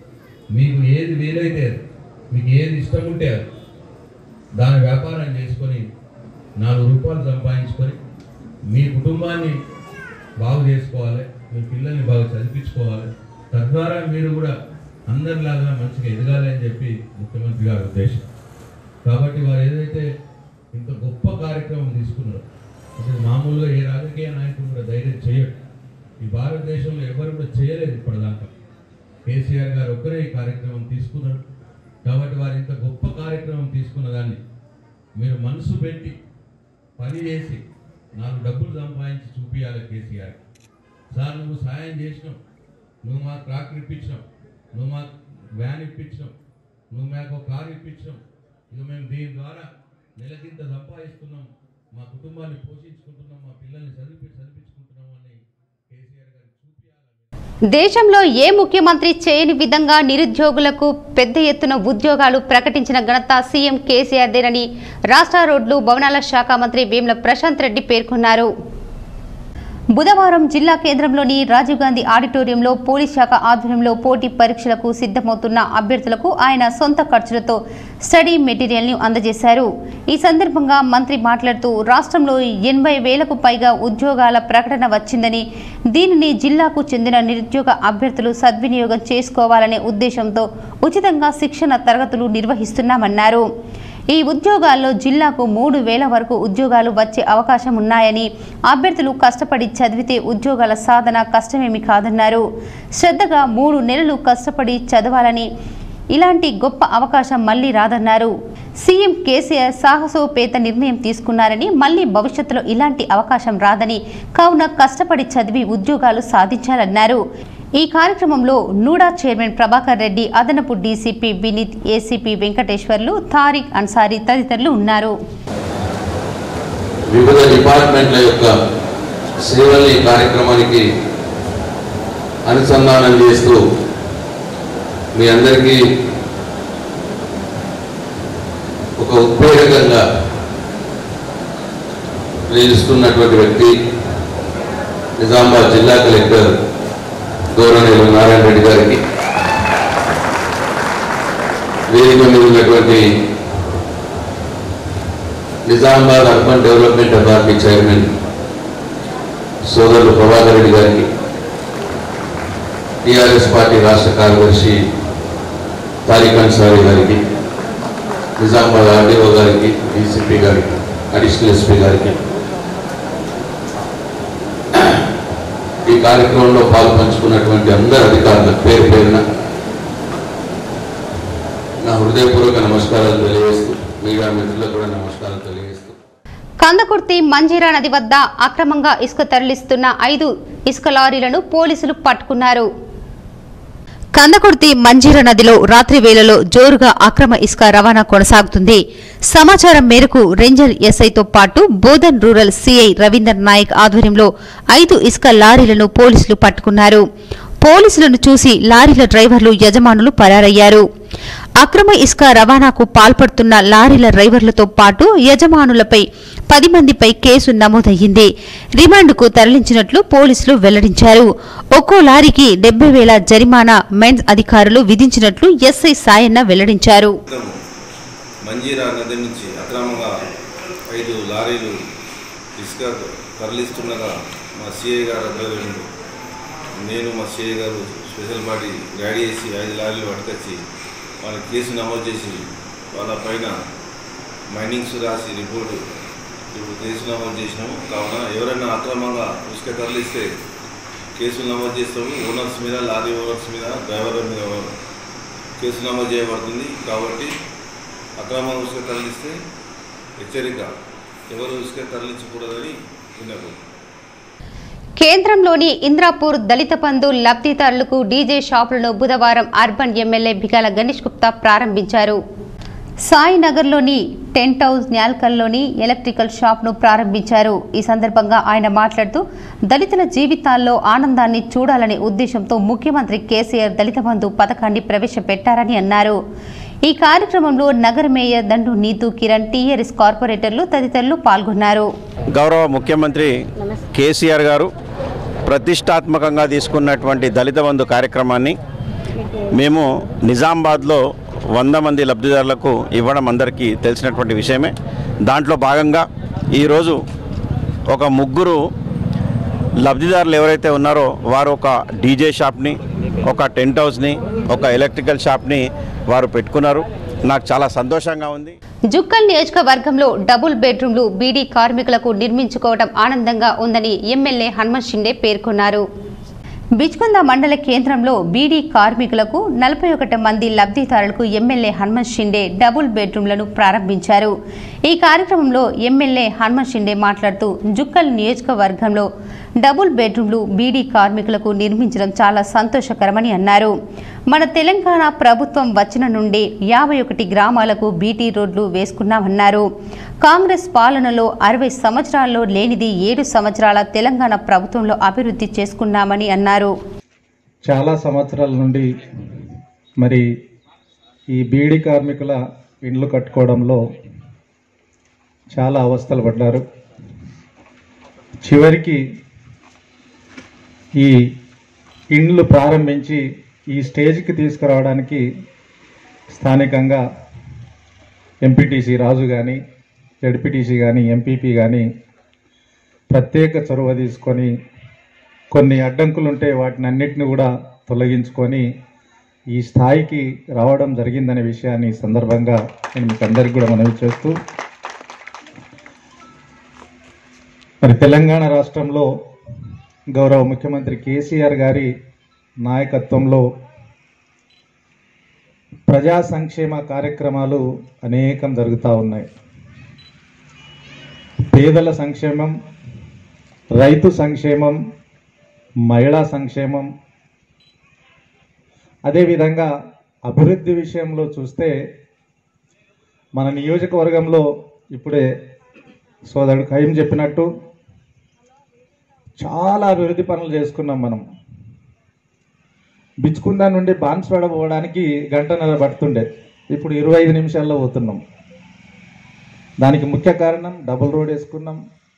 మీకు ఏది వీలైతే అది, మీకు ఏది ఇష్టం ఉంటే అది దాని వ్యాపారం చేసుకొని నాలుగు రూపాయలు సంపాదించుకొని మీ కుటుంబాన్ని బాగు చేసుకోవాలి మీ పిల్లల్ని బాగా చదివించుకోవాలి తద్వారా మీరు కూడా అందరిలాగా మంచిగా ఎదగాలి అని చెప్పి ముఖ్యమంత్రి గారి ఉద్దేశం కాబట్టి వారు ఏదైతే ఇంత గొప్ప కార్యక్రమం తీసుకున్నారో అంటే మామూలుగా ఏ రాజకీయ నాయకుడు కూడా ధైర్యం చేయడు ఈ భారతదేశంలో ఎవరు కూడా చేయలేదు ఇప్పటిదాకా కేసీఆర్ గారు ఒక్కరే ఈ కార్యక్రమం తీసుకున్నాడు కాబట్టి వారు ఇంత గొప్ప కార్యక్రమం తీసుకున్న దాన్ని మీరు మనసు పెట్టి పని చేసి నాలుగు డబ్బులు సంపాదించి చూపించాలి కేసీఆర్ సార్ నువ్వు సాయం చేసినావు నువ్వు మాకు ట్రాక్టర్ ఇప్పించినావు నువ్వు మాకు వ్యాన్ ఇప్పించినావు నువ్వు మాకు ఒక కారు ఇప్పించినావు ఇక మేము దీని ద్వారా నెలకింత సంపాదిస్తున్నాం మా కుటుంబాన్ని పోషించుకుంటున్నాం మా పిల్లల్ని చదివి చదివించుకుంటున్నాం అని కేసీఆర్ గారికి చూపించాలి దేశంలో ఏ ముఖ్యమంత్రి చేయని విధంగా నిరుద్యోగులకు పెద్ద ఎత్తున ఉద్యోగాలు ప్రకటించిన ఘనత సీఎం కేసీఆర్దేనని రాష్ట్ర రోడ్లు భవనాల శాఖ మంత్రి వేముల ప్రశాంత్ రెడ్డి పేర్కొన్నారు బుధవారం జిల్లా కేంద్రంలోని రాజీవ్ గాంధీ ఆడిటోరియంలో పోలీస్ శాఖ ఆధ్వర్యంలో పోటీ పరీక్షలకు సిద్ధమవుతున్న అభ్యర్థులకు ఆయన సొంత ఖర్చులతో స్టడీ మెటీరియల్ని అందజేశారు ఈ సందర్భంగా మంత్రి మాట్లాడుతూ రాష్ట్రంలో ఎనభై వేలకు పైగా ఉద్యోగాల ప్రకటన వచ్చిందని దీనిని జిల్లాకు చెందిన నిరుద్యోగ అభ్యర్థులు సద్వినియోగం చేసుకోవాలనే ఉద్దేశంతో ఉచితంగా శిక్షణ తరగతులు నిర్వహిస్తున్నామన్నారు ఈ ఉద్యోగాల్లో జిల్లాకు మూడు వేల వరకు ఉద్యోగాలు వచ్చే అవకాశం ఉన్నాయని అభ్యర్థులు కష్టపడి చదివితే ఉద్యోగాల సాధన కష్టమేమి కాదన్నారు శ్రద్ధగా మూడు నెలలు కష్టపడి చదవాలని ఇలాంటి గొప్ప అవకాశం మళ్లీ రాదన్నారు సీఎం కేసీఆర్ సాహసోపేత నిర్ణయం తీసుకున్నారని మళ్లీ భవిష్యత్తులో ఇలాంటి అవకాశం రాదని కావున కష్టపడి చదివి ఉద్యోగాలు సాధించాలన్నారు ఈ కార్యక్రమంలో నూడా చైర్మన్ ప్రభాకర్ రెడ్డి అదనపు డీసీపీ వినీత్ ఏసీపీ వెంకటేశ్వర్లు తారిక్ అన్సారీ తదితరులు ఉన్నారు వివిధ డిపార్ట్మెంట్ల యొక్క సేవల్ని ఈ కార్యక్రమానికి అనుసంధానం చేస్తూ మీ అందరికీ ఒక ఉత్ప్రేరకంగా నిలుస్తున్నటువంటి వ్యక్తి నిజామాబాద్ జిల్లా కలెక్టర్ గౌరవనీయులు నారాయణ రెడ్డి గారికి వేదిక మీద ఉన్నటువంటి Nizamabad urban development authority chairman సోదరులు ప్రభాకర్ రెడ్డి గారికి టిఆర్ఎస్ పార్టీ రాష్ట్ర కార్యదర్శి తారిక్ అన్సారీ గారికి నిజామాబాద్ ఆర్డీఓ గారికి డీసీపీ గారికి అడిషనల్ ఎస్పీ గారికి ఈ కార్యక్రమంలో పాలు పంచుకున్నటువంటి అందరు అధికారులకు పేరు పేరున నా హృదయపూర్వక నమస్కారాలు తెలియజేస్తూ మీడియా మిత్రులకు కూడా నమస్కారాలు తెలియజేస్తూ కందకుర్తి మంజీరా నది వద్ద అక్రమంగా ఇసుక తరలిస్తున్న ఐదు ఇసుక లారీలను పోలీసులు పట్టుకున్నారు కందకుర్తి మంజీరా నదిలో రాత్రి వేళలో జోరుగా అక్రమ ఇసుక రవాణా కొనసాగుతుంది సమాచారం మేరకు రేంజర్ ఎస్ఐతో పాటు బోధన్ రూరల్ సిఐ రవీందర్ నాయక్ ఆధ్వర్యంలో ఐదు ఇసుక లారీలను పోలీసులు పట్టుకున్నారు పోలీసులను చూసి లారీల డ్రైవర్లు యజమానులు పరారయ్యారు అక్రమ ఇసుక రవాణాకు పాల్పడుతున్న లారీల డ్రైవర్లతో పాటు యజమానులపై పది మందిపై కేసు నమోదయ్యింది రిమాండ్కు తరలించినట్లు పోలీసులు వెల్లడించారు ఒక్కో లారీకి డెబ్బై వేల జరిమానా మెన్స్ అధికారులు విధించినట్లు ఎస్ఐ సాయన్న వెల్లడించారు క్రితం మంజీరా నది నుంచి అక్రమంగా ఐదు లారీలు ఇసుక తరలిస్తుండగా మా సిఐ గారు ఆధ్వర్యంలో నేను మా సిఐ గారు స్పెషల్ పార్టీ రెడీ చేసి ఐదు లారీలు పట్టుకొచ్చి వాళ్ళ కేసు నమోదు చేసి వాళ్ళ పైన మైనింగ్స్ రాసి రిపోర్టు ఇప్పుడు కేసు నమోదు చేసినాము కావున ఎవరైనా అక్రమంగా ఇసుక తరలిస్తే కేసులు నమోదు చేస్తాము ఓనర్స్ మీద లారీ ఓనర్స్ మీద డ్రైవర్ల మీద కేసు నమోదు చేయబడుతుంది కాబట్టి అక్రమ ఇసుక తరలిస్తే హెచ్చరిక ఎవరు ఇసుక తరలించకూడదని విన్నపు కేంద్రంలోని ఇంద్రాపూర్ దళిత బంధు లబ్ధిదారులకు డీజే షాపులను బుధవారం అర్బన్ ఎమ్మెల్యే బిగాల గణేష్ గుప్తా ప్రారంభించారు సాయినగర్లోని టెంట్ హౌస్ న్యాల్కల్లోని ఎలక్ట్రికల్ షాప్ను ప్రారంభించారు ఈ సందర్భంగా ఆయన మాట్లాడుతూ దళితుల జీవితాల్లో ఆనందాన్ని చూడాలనే ఉద్దేశంతో ముఖ్యమంత్రి కేసీఆర్ దళిత బంధు పథకాన్ని ప్రవేశపెట్టారని అన్నారు ఈ కార్యక్రమంలో నగర మేయర్ దండు నీతు కిరణ్ టీఆర్ఎస్ కార్పొరేటర్లు తదితరులు పాల్గొన్నారు గౌరవ ముఖ్యమంత్రి కేసీఆర్ గారు ప్రతిష్టాత్మకంగా తీసుకున్నటువంటి దళిత బంధు కార్యక్రమాన్ని మేము నిజామాబాద్లో వంద మంది లబ్ధిదారులకు ఇవ్వడం అందరికీ తెలిసినటువంటి విషయమే దాంట్లో భాగంగా ఈరోజు ఒక ముగ్గురు లబ్ధిదారులు ఎవరైతే ఉన్నారో వారు ఒక డీజే షాప్ని ఒక టెంట్ హౌస్ని ఒక ఎలక్ట్రికల్ షాప్ని వారు పెట్టుకున్నారు నాకు చాలా సంతోషంగా ఉంది జుక్కల్ నియోజకవర్గంలో డబుల్ బెడ్రూమ్లు బీడీ కార్మికులకు నిర్మించుకోవడం ఆనందంగా ఉందని ఎమ్మెల్యే హనుమంత్ షిండే పేర్కొన్నారు బిచ్కుంద మండల కేంద్రంలో బీడీ కార్మికులకు నలభై ఒకటి మంది లబ్ధిదారులకు ఎమ్మెల్యే హనుమంత్ షిండే డబుల్ బెడ్రూమ్లను ప్రారంభించారు ఈ కార్యక్రమంలో ఎమ్మెల్యే హనుమంత్ షిండే మాట్లాడుతూ జుక్కల్ నియోజకవర్గంలో డబుల్ బెడ్రూమ్లు బీడీ కార్మికులకు నిర్మించడం చాలా సంతోషకరమని అన్నారు మన తెలంగాణ ప్రభుత్వం వచ్చిన నుండి యాభై ఒకటి గ్రామాలకు బీటీ రోడ్లు వేసుకున్నామన్నారు కాంగ్రెస్ పాలనలో అరవై సంవత్సరాల్లో లేనిది ఏడు సంవత్సరాల తెలంగాణ ప్రభుత్వంలో అభివృద్ధి చేసుకున్నామని అన్నారు చాలా సంవత్సరాల నుండి మరి ఈ బీడీ కార్మికుల ఇండ్లు కట్టుకోవడంలో చాలా అవస్థలు పడ్డారు చివరికి ఈ ఇండ్లు ప్రారంభించి ఈ స్టేజ్కి తీసుకురావడానికి స్థానికంగా ఎంపీటీసీ రాజు కానీ జడ్పీటీసీ కానీ ఎంపీపీ కానీ ప్రత్యేక చొరవ తీసుకొని కొన్ని అడ్డంకులు ఉంటే వాటిని అన్నిటిని కూడా తొలగించుకొని ఈ స్థాయికి రావడం జరిగిందనే విషయాన్ని ఈ సందర్భంగా నేను మీకు అందరికీ కూడా మనవి చేస్తూ మరి తెలంగాణ రాష్ట్రంలో గౌరవ ముఖ్యమంత్రి కేసీఆర్ గారి నాయకత్వంలో ప్రజా సంక్షేమ కార్యక్రమాలు అనేకం జరుగుతూ ఉన్నాయి పేదల సంక్షేమం రైతు సంక్షేమం మహిళా సంక్షేమం అదేవిధంగా అభివృద్ధి విషయంలో చూస్తే మన నియోజకవర్గంలో ఇప్పుడే సోదరుడు ఖైం చెప్పినట్టు చాలా అభివృద్ధి పనులు చేసుకున్నాం మనం బిచ్చుకుందా నుండి బాన్స్వాడ పోవడానికి గంటన్నర పడుతుండే ఇప్పుడు ఇరవై ఐదు నిమిషాల్లో పోతున్నాం దానికి ముఖ్య కారణం డబుల్ రోడ్ వేసుకున్నాం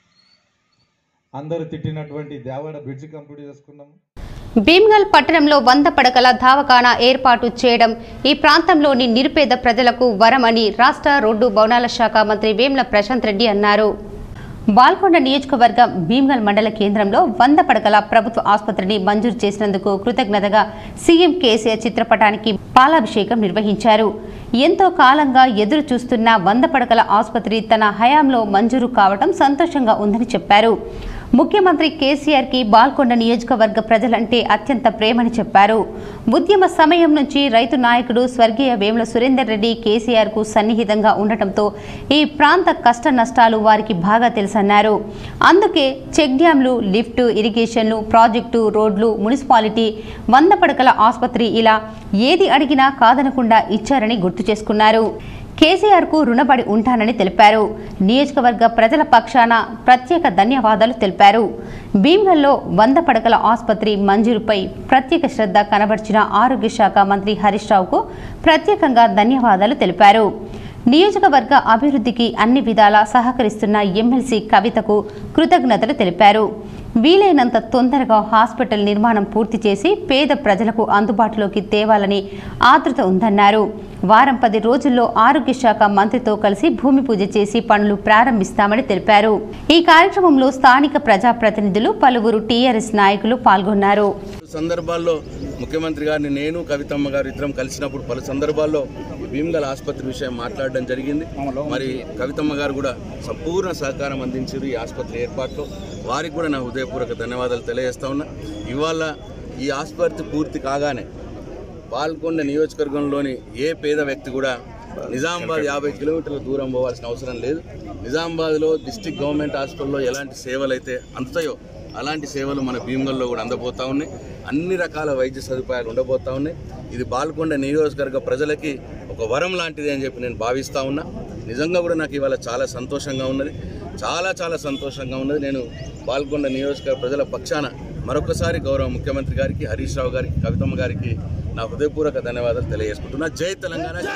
అందరూ తిట్టినటువంటి దేవాడ బ్రిడ్జ్ కంప్లీట్ చేసుకున్నాం భీమ్గల్ పట్టణంలో వంద పడకల ధావఖానా ఏర్పాటు చేయడం ఈ ప్రాంతంలోని నిరుపేద ప్రజలకు వరమని రాష్ట్ర రోడ్డు భవనాల శాఖ మంత్రి వేమ్ల ప్రశాంత్ రెడ్డి అన్నారు బాల్కొండ నియోజకవర్గం భీమ్గల్ మండల కేంద్రంలో వంద పడకల ప్రభుత్వ ఆసుపత్రిని మంజూరు చేసినందుకు కృతజ్ఞతగా సీఎం కేసీఆర్ చిత్రపటానికి పాలాభిషేకం నిర్వహించారు ఎంతో కాలంగా ఎదురు చూస్తున్న వంద పడకల ఆసుపత్రి తన హయాంలో మంజూరు కావడం సంతోషంగా ఉందని చెప్పారు ముఖ్యమంత్రి కేసీఆర్ కి బాల్కొండ నియోజకవర్గ ప్రజలంటే అత్యంత ప్రేమని చెప్పారు ఉద్యమ సమయం నుంచి రైతు నాయకుడు స్వర్గీయ వేముల సురేందర్ రెడ్డి కేసీఆర్ కు సన్నిహితంగా ఉండటంతో ఈ ప్రాంత కష్ట నష్టాలు వారికి బాగా తెలుసన్నారు అందుకే చెక్ డ్యాంలు లిఫ్ట్ ఇరిగేషన్లు ప్రాజెక్టు రోడ్లు మున్సిపాలిటీ వంద పడకల ఆసుపత్రి ఇలా ఏది అడిగినా కాదనకుండా ఇచ్చారని గుర్తు చేసుకున్నారు కేసీఆర్ కు రుణపడి ఉంటానని తెలిపారు నియోజకవర్గ ప్రజల పక్షాన ప్రత్యేక ధన్యవాదాలు తెలిపారు భీమ్గల్లో వంద పడకల ఆసుపత్రి మంజూరుపై ప్రత్యేక శ్రద్ధ కనబర్చిన ఆరోగ్య శాఖ మంత్రి హరీష్ రావుకు ప్రత్యేకంగా ధన్యవాదాలు తెలిపారు నియోజకవర్గ అభివృద్ధికి అన్ని విధాలా సహకరిస్తున్న ఎమ్మెల్సీ కవితకు కృతజ్ఞతలు తెలిపారు వీలైనంత తొందరగా హాస్పిటల్ నిర్మాణం పూర్తి చేసి పేద ప్రజలకు అందుబాటులోకి తేవాలని ఆతృత ఉందన్నారు వారం పది రోజుల్లో ఆరోగ్య శాఖ మంత్రితో కలిసి భూమి పూజ చేసి పనులు ప్రారంభిస్తామని తెలిపారు ఈ కార్యక్రమంలో స్థానిక ప్రజాప్రతినిధులు పలువురు టీఆర్ఎస్ నాయకులు పాల్గొన్నారు సందర్భాల్లో ముఖ్యమంత్రి గారిని నేను కవితమ్మ గారు ఇద్దరం కలిసినప్పుడు పలు సందర్భాల్లో ఈ భీమ్గల్ ఆసుపత్రి విషయం మాట్లాడడం జరిగింది మరి కవితమ్మ గారు కూడా సంపూర్ణ సహకారం అందించారు ఈ ఆసుపత్రి ఏర్పాట్లో వారికి కూడా నా హృదయపూర్వక ధన్యవాదాలు తెలియజేస్తా ఉన్నా ఇవాళ ఈ ఆసుపత్రి పూర్తి కాగానే పాల్కొండ నియోజకవర్గంలోని ఏ పేద వ్యక్తి కూడా నిజామాబాద్ యాభై కిలోమీటర్ల దూరం పోవాల్సిన అవసరం లేదు నిజామాబాద్లో డిస్టిక్ గవర్నమెంట్ హాస్పిటల్లో ఎలాంటి సేవలు అయితే అందుతాయో అలాంటి సేవలు మన భీమగల్లో కూడా అందబోతా ఉన్నాయి అన్ని రకాల వైద్య సదుపాయాలు ఉండబోతా ఉన్నాయి ఇది బాల్కొండ నియోజకవర్గ ప్రజలకి ఒక వరం లాంటిది అని చెప్పి నేను భావిస్తా ఉన్నా నిజంగా కూడా నాకు ఇవాళ చాలా సంతోషంగా ఉన్నది చాలా చాలా సంతోషంగా ఉన్నది నేను బాల్కొండ నియోజకవర్గ ప్రజల పక్షాన మరొకసారి గౌరవ ముఖ్యమంత్రి గారికి హరీష్ రావు గారికి కవితమ్మ గారికి నా హృదయపూర్వక ధన్యవాదాలు తెలియజేసుకుంటున్నా జై తెలంగాణ జై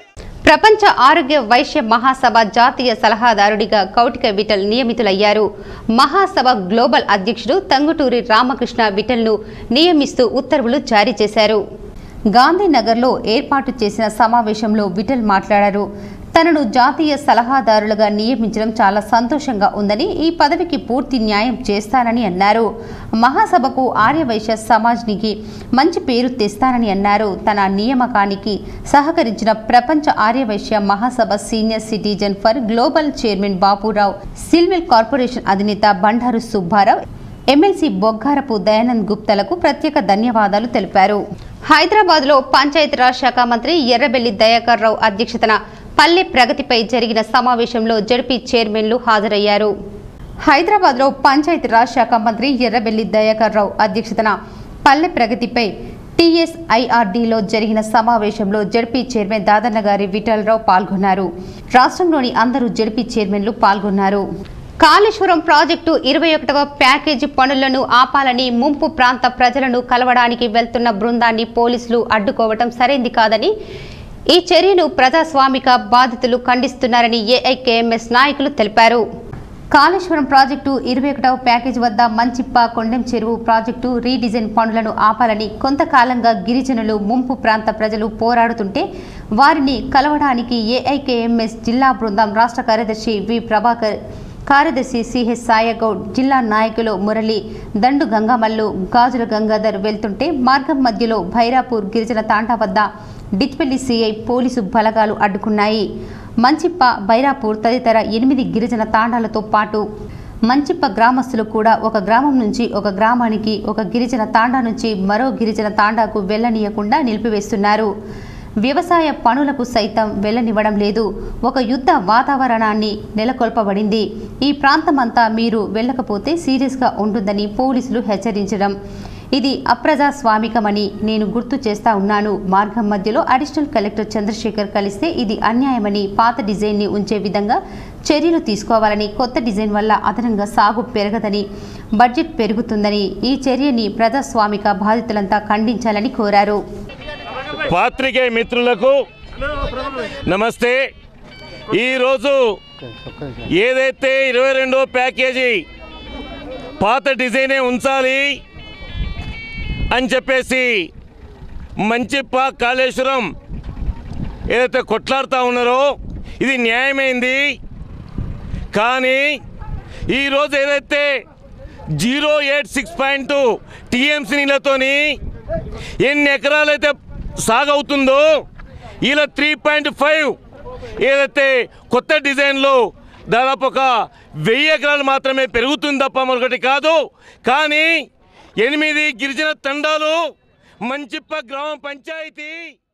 ప్రపంచ ఆరోగ్య వైశ్య మహాసభ జాతీయ సలహాదారుడిగా కౌటిక విఠల్ నియమితులయ్యారు మహాసభ గ్లోబల్ అధ్యక్షుడు తంగుటూరి రామకృష్ణ విఠల్ను నియమిస్తూ ఉత్తర్వులు జారీ చేశారు గాంధీనగర్లో ఏర్పాటు చేసిన సమావేశంలో విఠల్ మాట్లాడారు తనను జాతీయ సలహాదారులుగా నియమించడం చాలా సంతోషంగా ఉందని ఈ పదవికి పూర్తి న్యాయం చేస్తానని అన్నారు మహాసభకు ఆర్యవైశ్య సమాజ్నికి మంచి పేరు తెస్తానని అన్నారు తన నియామకానికి సహకరించిన ప్రపంచ Aryavysya Mahasabha senior citizen for global chairman Bapurao Silvel corporation అధినేత బండారు సుబ్బారావు ఎమ్మెల్సీ బొగ్గారపు దయానంద్ గుప్తలకు ప్రత్యేక ధన్యవాదాలు తెలిపారు హైదరాబాద్లో పంచాయతీరాజ్ శాఖ మంత్రి ఎర్రబెల్లి దయాకర్ రావు అధ్యక్షతన పల్లె ప్రగతిపై జరిగిన సమావేశంలో జడ్పీ చైర్మన్లు హాజరయ్యారు హైదరాబాద్లో పంచాయతీరాజ్ శాఖ మంత్రి ఎర్రబెల్లి దయాకర్ రావు అధ్యక్షతన పల్లె ప్రగతిపై టీఎస్ఐఆర్డీలో జరిగిన సమావేశంలో జడ్పీ చైర్మన్ దాదన్న గారి విఠలరావు పాల్గొన్నారు రాష్ట్రంలోని అందరూ జడ్పీ చైర్మన్లు పాల్గొన్నారు కాళేశ్వరం ప్రాజెక్టు ఇరవై ఒకటవ ప్యాకేజీ పనులను ఆపాలని ముంపు ప్రాంత ప్రజలను కలవడానికి వెళ్తున్న బృందాన్ని పోలీసులు అడ్డుకోవటం సరైంది కాదని ఈ చర్యను ప్రజాస్వామిక బాధితులు ఖండిస్తున్నారని ఏఐకేఎంఎస్ నాయకులు తెలిపారు కాళేశ్వరం ప్రాజెక్టు ఇరవై ఒకటవ ప్యాకేజ్ వద్ద మంచిప్ప కొండెం చెరువు ప్రాజెక్టు రీడిజైన్ పనులను ఆపాలని కొంతకాలంగా గిరిజనులు ముంపు ప్రాంత ప్రజలు పోరాడుతుంటే వారిని కలవడానికి ఏఐకేఎంఎస్ జిల్లా బృందం రాష్ట్ర కార్యదర్శి వి ప్రభాకర్ కార్యదర్శి సిహెచ్ సాయగౌడ్ జిల్లా నాయకులు మురళి దండు గంగమల్లు గాజుల గంగాధర్ వెళ్తుంటే మార్గం మధ్యలో భైరాపూర్ గిరిజన తాండా వద్ద డిచ్పల్లి సిఐ పోలీసు బలగాలు అడ్డుకున్నాయి మంచిప్ప బైరాపూర్ తదితర ఎనిమిది గిరిజన తాండాలతో పాటు మంచిప్ప గ్రామస్తులు కూడా ఒక గ్రామం నుంచి ఒక గ్రామానికి ఒక గిరిజన తాండా నుంచి మరో గిరిజన తాండాకు వెళ్లనీయకుండా నిలిపివేస్తున్నారు వ్యవసాయ పనులకు సైతం వెళ్ళనివ్వడం లేదు ఒక యుద్ధ వాతావరణాన్ని నెలకొల్పబడింది ఈ ప్రాంతమంతా మీరు వెళ్ళకపోతే సీరియస్గా ఉంటుందని పోలీసులు హెచ్చరించడం ఇది అప్రజాస్వామికమని నేను గుర్తు చేస్తా ఉన్నాను మార్గం మధ్యలో అడిషనల్ కలెక్టర్ చంద్రశేఖర్ కలిస్తే ఇది అన్యాయమని పాత డిజైన్ని ఉంచే విధంగా చర్యలు తీసుకోవాలని కొత్త డిజైన్ వల్ల అదనంగా సాగు పెరగదని బడ్జెట్ పెరుగుతుందని ఈ చర్యని ప్రజాస్వామిక బాధితులంతా ఖండించాలని కోరారు పాత్రికేయ మిత్రులకు నమస్తే ఈరోజు ఏదైతే ఇరవై రెండో ప్యాకేజీ పాత డిజైనే ఉంచాలి అని చెప్పేసి మంచిప్ప కాళేశ్వరం ఏదైతే కొట్లాడుతూ ఉన్నారో ఇది న్యాయమైంది కానీ ఈరోజు ఏదైతే zero eight six point TMC నీళ్ళతోని ఎన్ని ఎకరాలైతే సాగవుతుందో ఇలా త్రీ పాయింట్ ఫైవ్ ఏదైతే కొత్త డిజైన్లో దాదాపు ఒక వెయ్యి ఎకరాలు మాత్రమే పెరుగుతుంది తప్ప మరొకటి కాదు కానీ ఎనిమిది గిరిజన తండాలు మంచిప్ప గ్రామ పంచాయతీ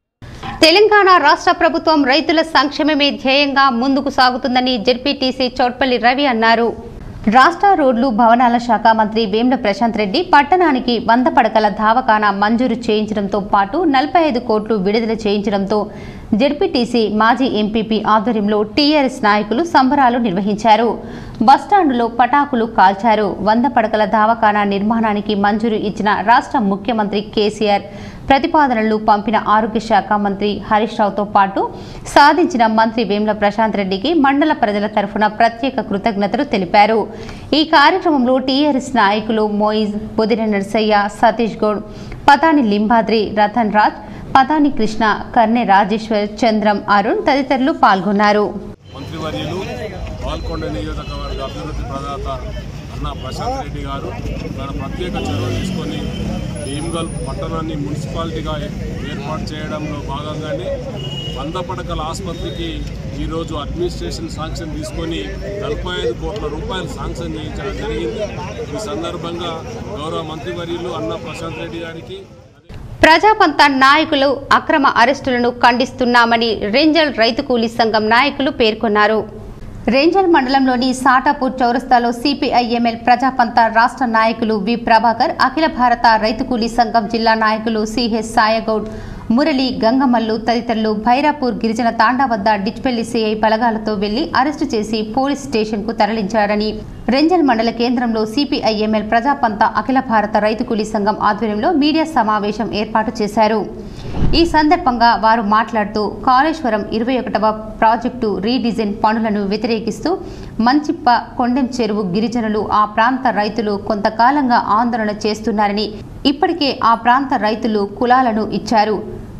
తెలంగాణ రాష్ట్ర ప్రభుత్వం రైతుల సంక్షేమమే ధ్యేయంగా ముందుకు సాగుతుందని జెడ్పీటీసీ చౌట్పల్లి రవి అన్నారు రాష్ట్ర రోడ్లు భవనాల శాఖ మంత్రి వేముల ప్రశాంత్ రెడ్డి పట్టణానికి వంద పడకల ధావకాన మంజూరు చేయించడంతో పాటు నలభై ఐదు కోట్లు విడుదల చేయించడంతో జెడ్పీటీసీ మాజీ ఎంపీపీ ఆధ్వర్యంలో టీఆర్ఎస్ నాయకులు సంబరాలు నిర్వహించారు బస్టాండులో పటాకులు కాల్చారు వంద పడకల ధావకాన నిర్మాణానికి మంజూరు ఇచ్చిన రాష్ట్ర ముఖ్యమంత్రి కేసీఆర్ ప్రతిపాదనలు పంపిన ఆరోగ్య శాఖ మంత్రి హరీష్ రావుతో పాటు సాధించిన మంత్రి వేముల ప్రశాంత్ రెడ్డికి మండల ప్రజల తరఫున ప్రత్యేక కృతజ్ఞతలు తెలిపారు ఈ కార్యక్రమంలో టీఆర్ఎస్ నాయకులు మోయిజ్ బొదిర నర్సయ్య సతీష్ గౌడ్ పతాని లింబాద్రి రతన్ రాజ్ పతాని కృష్ణ కర్నె రాజేశ్వర్ చంద్రం అరుణ్ తదితరులు పాల్గొన్నారు మంత్రివర్యులు పాల్కొండ నియోజకవర్గ అభివృద్ధి ప్రదాత అన్న ప్రశాంత్ రెడ్డి గారు తన ప్రత్యేక చొరవ తీసుకొని భీమ్గల్ పట్టణాన్ని మున్సిపాలిటీగా ఏర్పాటు చేయడంలో భాగంగానే వంద పడకల ఆసుపత్రికి ఈరోజు అడ్మినిస్ట్రేషన్ శాంక్షన్ తీసుకొని నలభై ఐదు కోట్ల రూపాయలు శాంక్షన్ చేయించడం జరిగింది ఈ సందర్భంగా గౌరవ మంత్రివర్యులు అన్న ప్రశాంత్ రెడ్డి గారికి ప్రజాపంత నాయకులు అక్రమ అరెస్టులను ఖండిస్తున్నామని రేంజల్ రైతు కూలీ సంఘం నాయకులు పేర్కొన్నారు రేంజల్ మండలంలోని సాటాపూర్ చౌరస్తాలో సిపిఐఎంఎల్ ప్రజాపంత రాష్ట్ర నాయకులు వి ప్రభాకర్ అఖిల భారత రైతు కూలీ సంఘం జిల్లా నాయకులు సిహెచ్ సాయగౌడ్ మురళి గంగమల్లు తదితరులు భైరాపూర్ గిరిజన తాండా వద్ద డిచ్పెల్లి సిఐ బలగాలతో వెళ్లి అరెస్టు చేసి పోలీస్ స్టేషన్కు తరలించారని రెంజల్ మండల కేంద్రంలో సిపిఐఎంఎల్ ప్రజాపంత అఖిల భారత రైతు కూలీ సంఘం ఆధ్వర్యంలో మీడియా సమావేశం ఏర్పాటు చేశారు ఈ సందర్భంగా వారు మాట్లాడుతూ కాళేశ్వరం ఇరవై ఒకటవ ప్రాజెక్టు రీడిజైన్ పనులను వ్యతిరేకిస్తూ మంచిప్ప కొండెం చెరువు గిరిజనులు ఆ ప్రాంత రైతులు కొంతకాలంగా ఆందోళన చేస్తున్నారని ఇప్పటికే ఆ ప్రాంత రైతులు కులాలను ఇచ్చారు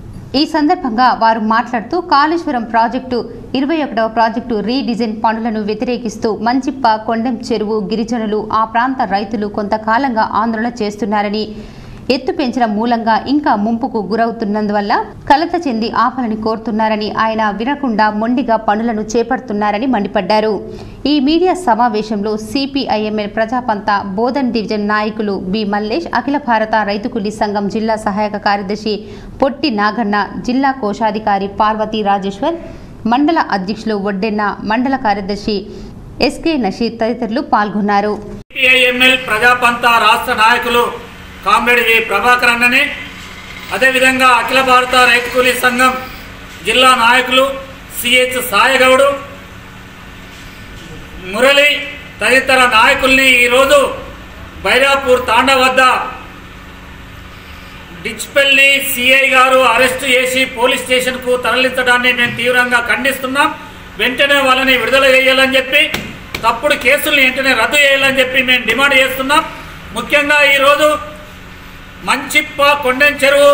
ఈ సందర్భంగా వారు మాట్లాడుతూ కాళేశ్వరం ప్రాజెక్టు ఇరవై ఒకటవ ప్రాజెక్టు రీడిజైన్ పనులను వ్యతిరేకిస్తూ మంచిప్ప కొండెం చెరువు గిరిజనులు ఆ ప్రాంత రైతులు కొంతకాలంగా ఆందోళన చేస్తున్నారని ఎత్తు పెంచడం మూలంగా ఇంకా ముంపుకు గురవుతున్నందువల్ల కలత చెంది ఆపాలని కోరుతున్నారని ఆయన వినకుండా మొండిగా పనులను చేపడుతున్నారని మండిపడ్డారు ఈ మీడియా సమావేశంలో సిపిఐఎంఎల్ ప్రజాపంత బోధన్ డివిజన్ నాయకులు బి మల్లేష్ అఖిల భారత రైతు కూలీ సంఘం జిల్లా సహాయక కార్యదర్శి పొట్టి నాగన్న జిల్లా కోశాధికారి పార్వతీ రాజేశ్వర్ మండల అధ్యక్షులు ఒడ్డెన్న మండల కార్యదర్శి ఎస్కే నషీద్ తదితరులు పాల్గొన్నారు సిపిఐఎంఎల్ ప్రజాపంత రాష్ట్ర నాయకులు కామ్రేడ్ వి ప్రభాకర్ అన్నని అదేవిధంగా అఖిల భారత రైతు కూలీ సంఘం జిల్లా నాయకులు సిహెచ్ సాయగౌడు మురళి తదితర నాయకుల్ని ఈరోజు బైరాపూర్ తాండ వద్ద డిచ్పల్లి సిఐ గారు అరెస్టు చేసి పోలీస్ స్టేషన్కు తరలించడాన్ని మేము తీవ్రంగా ఖండిస్తున్నాం వెంటనే వాళ్ళని విడుదల చేయాలని చెప్పి తప్పుడు కేసుల్ని వెంటనే రద్దు చేయాలని చెప్పి మేము డిమాండ్ చేస్తున్నాం ముఖ్యంగా ఈరోజు మంచిప్ప కొండెం చెరువు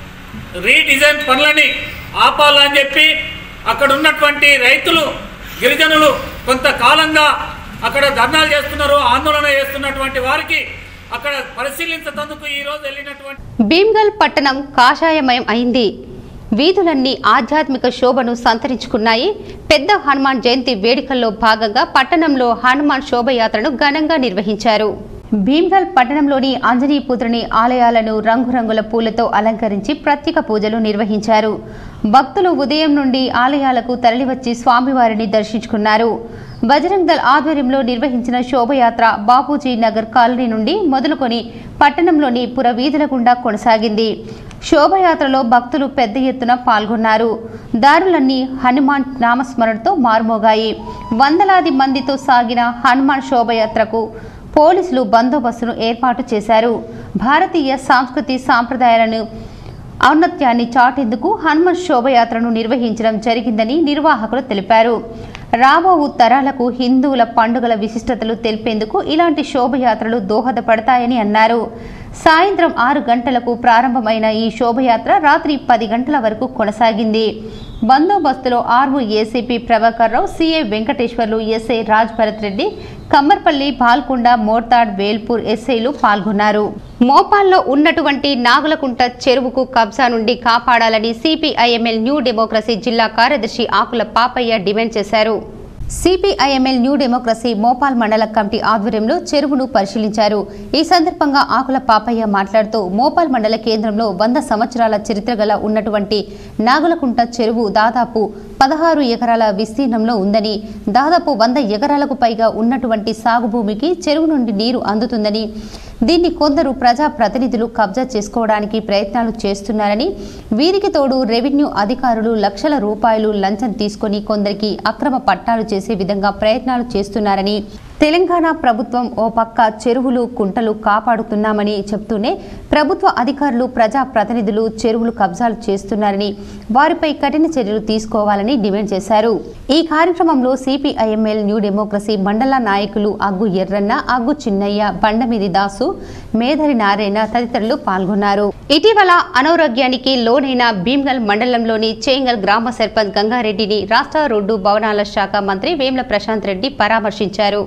రీడిజైన్ పనులని ఆపాలని చెప్పి అక్కడ ఉన్నటువంటి రైతులు గిరిజనులు కొంతకాలంగా అక్కడ ధర్నాలు చేస్తున్నారు ఆందోళన చేస్తున్నటువంటి వారికి అక్కడ పరిశీలించేందుకు ఈరోజు వెళ్ళినటువంటి భీమ్గల్ పట్టణం కాషాయమయం అయింది వీధులన్నీ ఆధ్యాత్మిక శోభను సంతరించుకున్నాయి పెద్ద హనుమాన్ జయంతి వేడుకల్లో భాగంగా పట్టణంలో హనుమాన్ శోభయాత్రను ఘనంగా నిర్వహించారు భీమ్గల్ పట్టణంలోని అంజనీపుత్రుని ఆలయాలను రంగురంగుల పూలతో అలంకరించి ప్రత్యేక పూజలు నిర్వహించారు భక్తులు ఉదయం నుండి ఆలయాలకు తరలివచ్చి స్వామివారిని దర్శించుకున్నారు బజరంగ్ దళ్ ఆధ్వర్యంలో నిర్వహించిన శోభయాత్ర బాపూజీ నగర్ కాలనీ నుండి మొదలుకొని పట్టణంలోని పురవీధుల గుండా కొనసాగింది శోభయాత్రలో భక్తులు పెద్ద ఎత్తున పాల్గొన్నారు దారులన్నీ హనుమాన్ నామస్మరణతో మారుమోగాయి వందలాది మందితో సాగిన హనుమాన్ శోభయాత్రకు పోలీసులు బందోబస్తును ఏర్పాటు చేశారు భారతీయ సంస్కృతి సాంప్రదాయాలను ఔన్నత్యాన్ని చాటేందుకు హనుమన్ శోభయాత్రను నిర్వహించడం జరిగిందని నిర్వాహకులు తెలిపారు రాబో తరాలకు హిందువుల పండుగల విశిష్టతలు తెలిపేందుకు ఇలాంటి శోభయాత్రలు దోహదపడతాయని అన్నారు సాయంత్రం ఆరు గంటలకు ప్రారంభమైన ఈ శోభయాత్ర రాత్రి పది గంటల వరకు కొనసాగింది బందోబస్తులో Armoor ACP Prabhakar Rao CA Venkateswarlu SI Raj Bharat Reddy Kammarpally Palkonda Mortad Velpur ఎస్ఐలు పాల్గొన్నారు మోపాల్లో ఉన్నటువంటి నాగులకుంట చెరువుకు కబ్జా నుండి కాపాడాలని సిపిఐఎంఎల్ న్యూ డెమోక్రసీ జిల్లా కార్యదర్శి ఆకుల పాపయ్య డిమాండ్ చేశారు సిపిఐఎంఎల్ న్యూ డెమోక్రసీ మోపాల్ మండల కమిటీ ఆధ్వర్యంలో చెరువును పరిశీలించారు ఈ సందర్భంగా ఆకుల పాపయ్య మాట్లాడుతూ మోపాల్ మండల కేంద్రంలో వంద సంవత్సరాల చరిత్ర గల ఉన్నటువంటి నాగులకుంట చెరువు దాదాపు పదహారు ఎకరాల విస్తీర్ణంలో ఉందని దాదాపు వంద ఎకరాలకు పైగా ఉన్నటువంటి సాగు భూమికి చెరువు నుండి నీరు అందుతుందని దీన్ని కొందరు ప్రజా ప్రతినిధులు కబ్జా చేసుకోవడానికి ప్రయత్నాలు చేస్తున్నారని వీరికి తోడు రెవెన్యూ అధికారులు లక్షల రూపాయలు లంచం తీసుకొని కొందరికి అక్రమ పట్టాలు చేసే విధంగా ప్రయత్నాలు చేస్తున్నారని తెలంగాణ ప్రభుత్వం ఓ పక్క చెరువులు కుంటలు కాపాడుతున్నామని చెప్తూనే ప్రభుత్వ అధికారులు ప్రజా ప్రతినిధులు చెరువులు కబ్జాలు చేస్తున్నారని వారిపై కఠిన చర్యలు తీసుకోవాలని డిమాండ్ చేశారు ఈ కార్యక్రమంలో సిపిఐఎంఎల్ న్యూ డెమోక్రసీ మండల నాయకులు అగ్గు ఎర్రన్న అగ్గు చిన్నయ్య బండమిది దాసు మేధరి నారాయణ తదితరులు పాల్గొన్నారు ఇటీవల అనారోగ్యానికి లోనైన భీమ్గల్ మండలంలోని చేంగల్ గ్రామ సర్పంచ్ గంగారెడ్డిని రాష్ట్ర రోడ్డు భవనాల శాఖ మంత్రి వేముల ప్రశాంత్ రెడ్డి పరామర్శించారు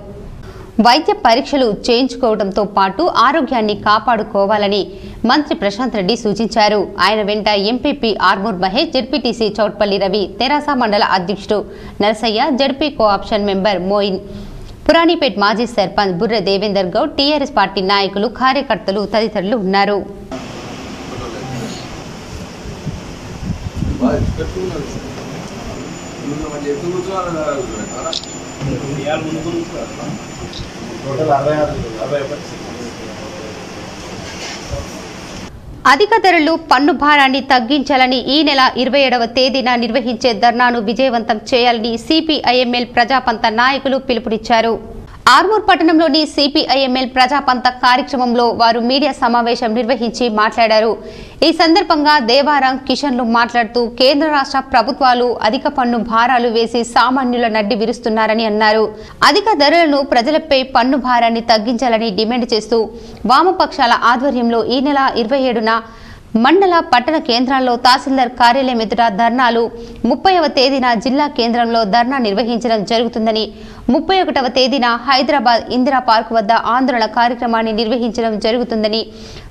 వైద్య పరీక్షలు చేయించుకోవడంతో పాటు ఆరోగ్యాన్ని కాపాడుకోవాలని మంత్రి ప్రశాంత్ రెడ్డి సూచించారు ఆయన వెంట ఎంపీపీ ఆర్మూర్ మహేష్ జడ్పీటీసీ చౌట్పల్లి రవి తెరాస మండల అధ్యక్షుడు Narasaiah ZP cooption member Moin Puranipet మాజీ సర్పంచ్ బుర్ర దేవేందర్ గౌడ్ టీఆర్ఎస్ పార్టీ నాయకులు కార్యకర్తలు తదితరులు ఉన్నారు అధిక ధరలు పన్ను భారాన్ని తగ్గించాలని ఈ నెల ఇరవై ఏడవ తేదీన నిర్వహించే ధర్నాను విజయవంతం చేయాలని సిపిఐఎంఎల్ ప్రజాపంత నాయకులు పిలుపునిచ్చారు ఆర్మూర్ పట్టణంలోని సిపిఐఎంఎల్ ప్రజాపంత కార్యక్రమంలో వారు మీడియా సమావేశం నిర్వహించి మాట్లాడారు ఈ సందర్భంగా దేవారాం కిషన్లు మాట్లాడుతూ కేంద్ర రాష్ట్ర ప్రభుత్వాలు అధిక పన్ను భారాలు వేసి సామాన్యుల నడ్డి విరుస్తున్నారని అన్నారు అధిక ధరలను ప్రజలపై పన్ను భారాన్ని తగ్గించాలని డిమాండ్ చేస్తూ వామపక్షాల ఆధ్వర్యంలో ఈ నెల ఇరవై ఏడున మండల పట్టణ కేంద్రాల్లో తహసీల్దార్ కార్యాలయం ఎదుట ధర్నాలు ముప్పైవ తేదీన జిల్లా కేంద్రంలో ధర్నా నిర్వహించడం జరుగుతుందని ముప్పై ఒకటవ తేదీన హైదరాబాద్ ఇందిరా పార్క్ వద్ద ఆందోళన కార్యక్రమాన్ని నిర్వహించడం జరుగుతుందని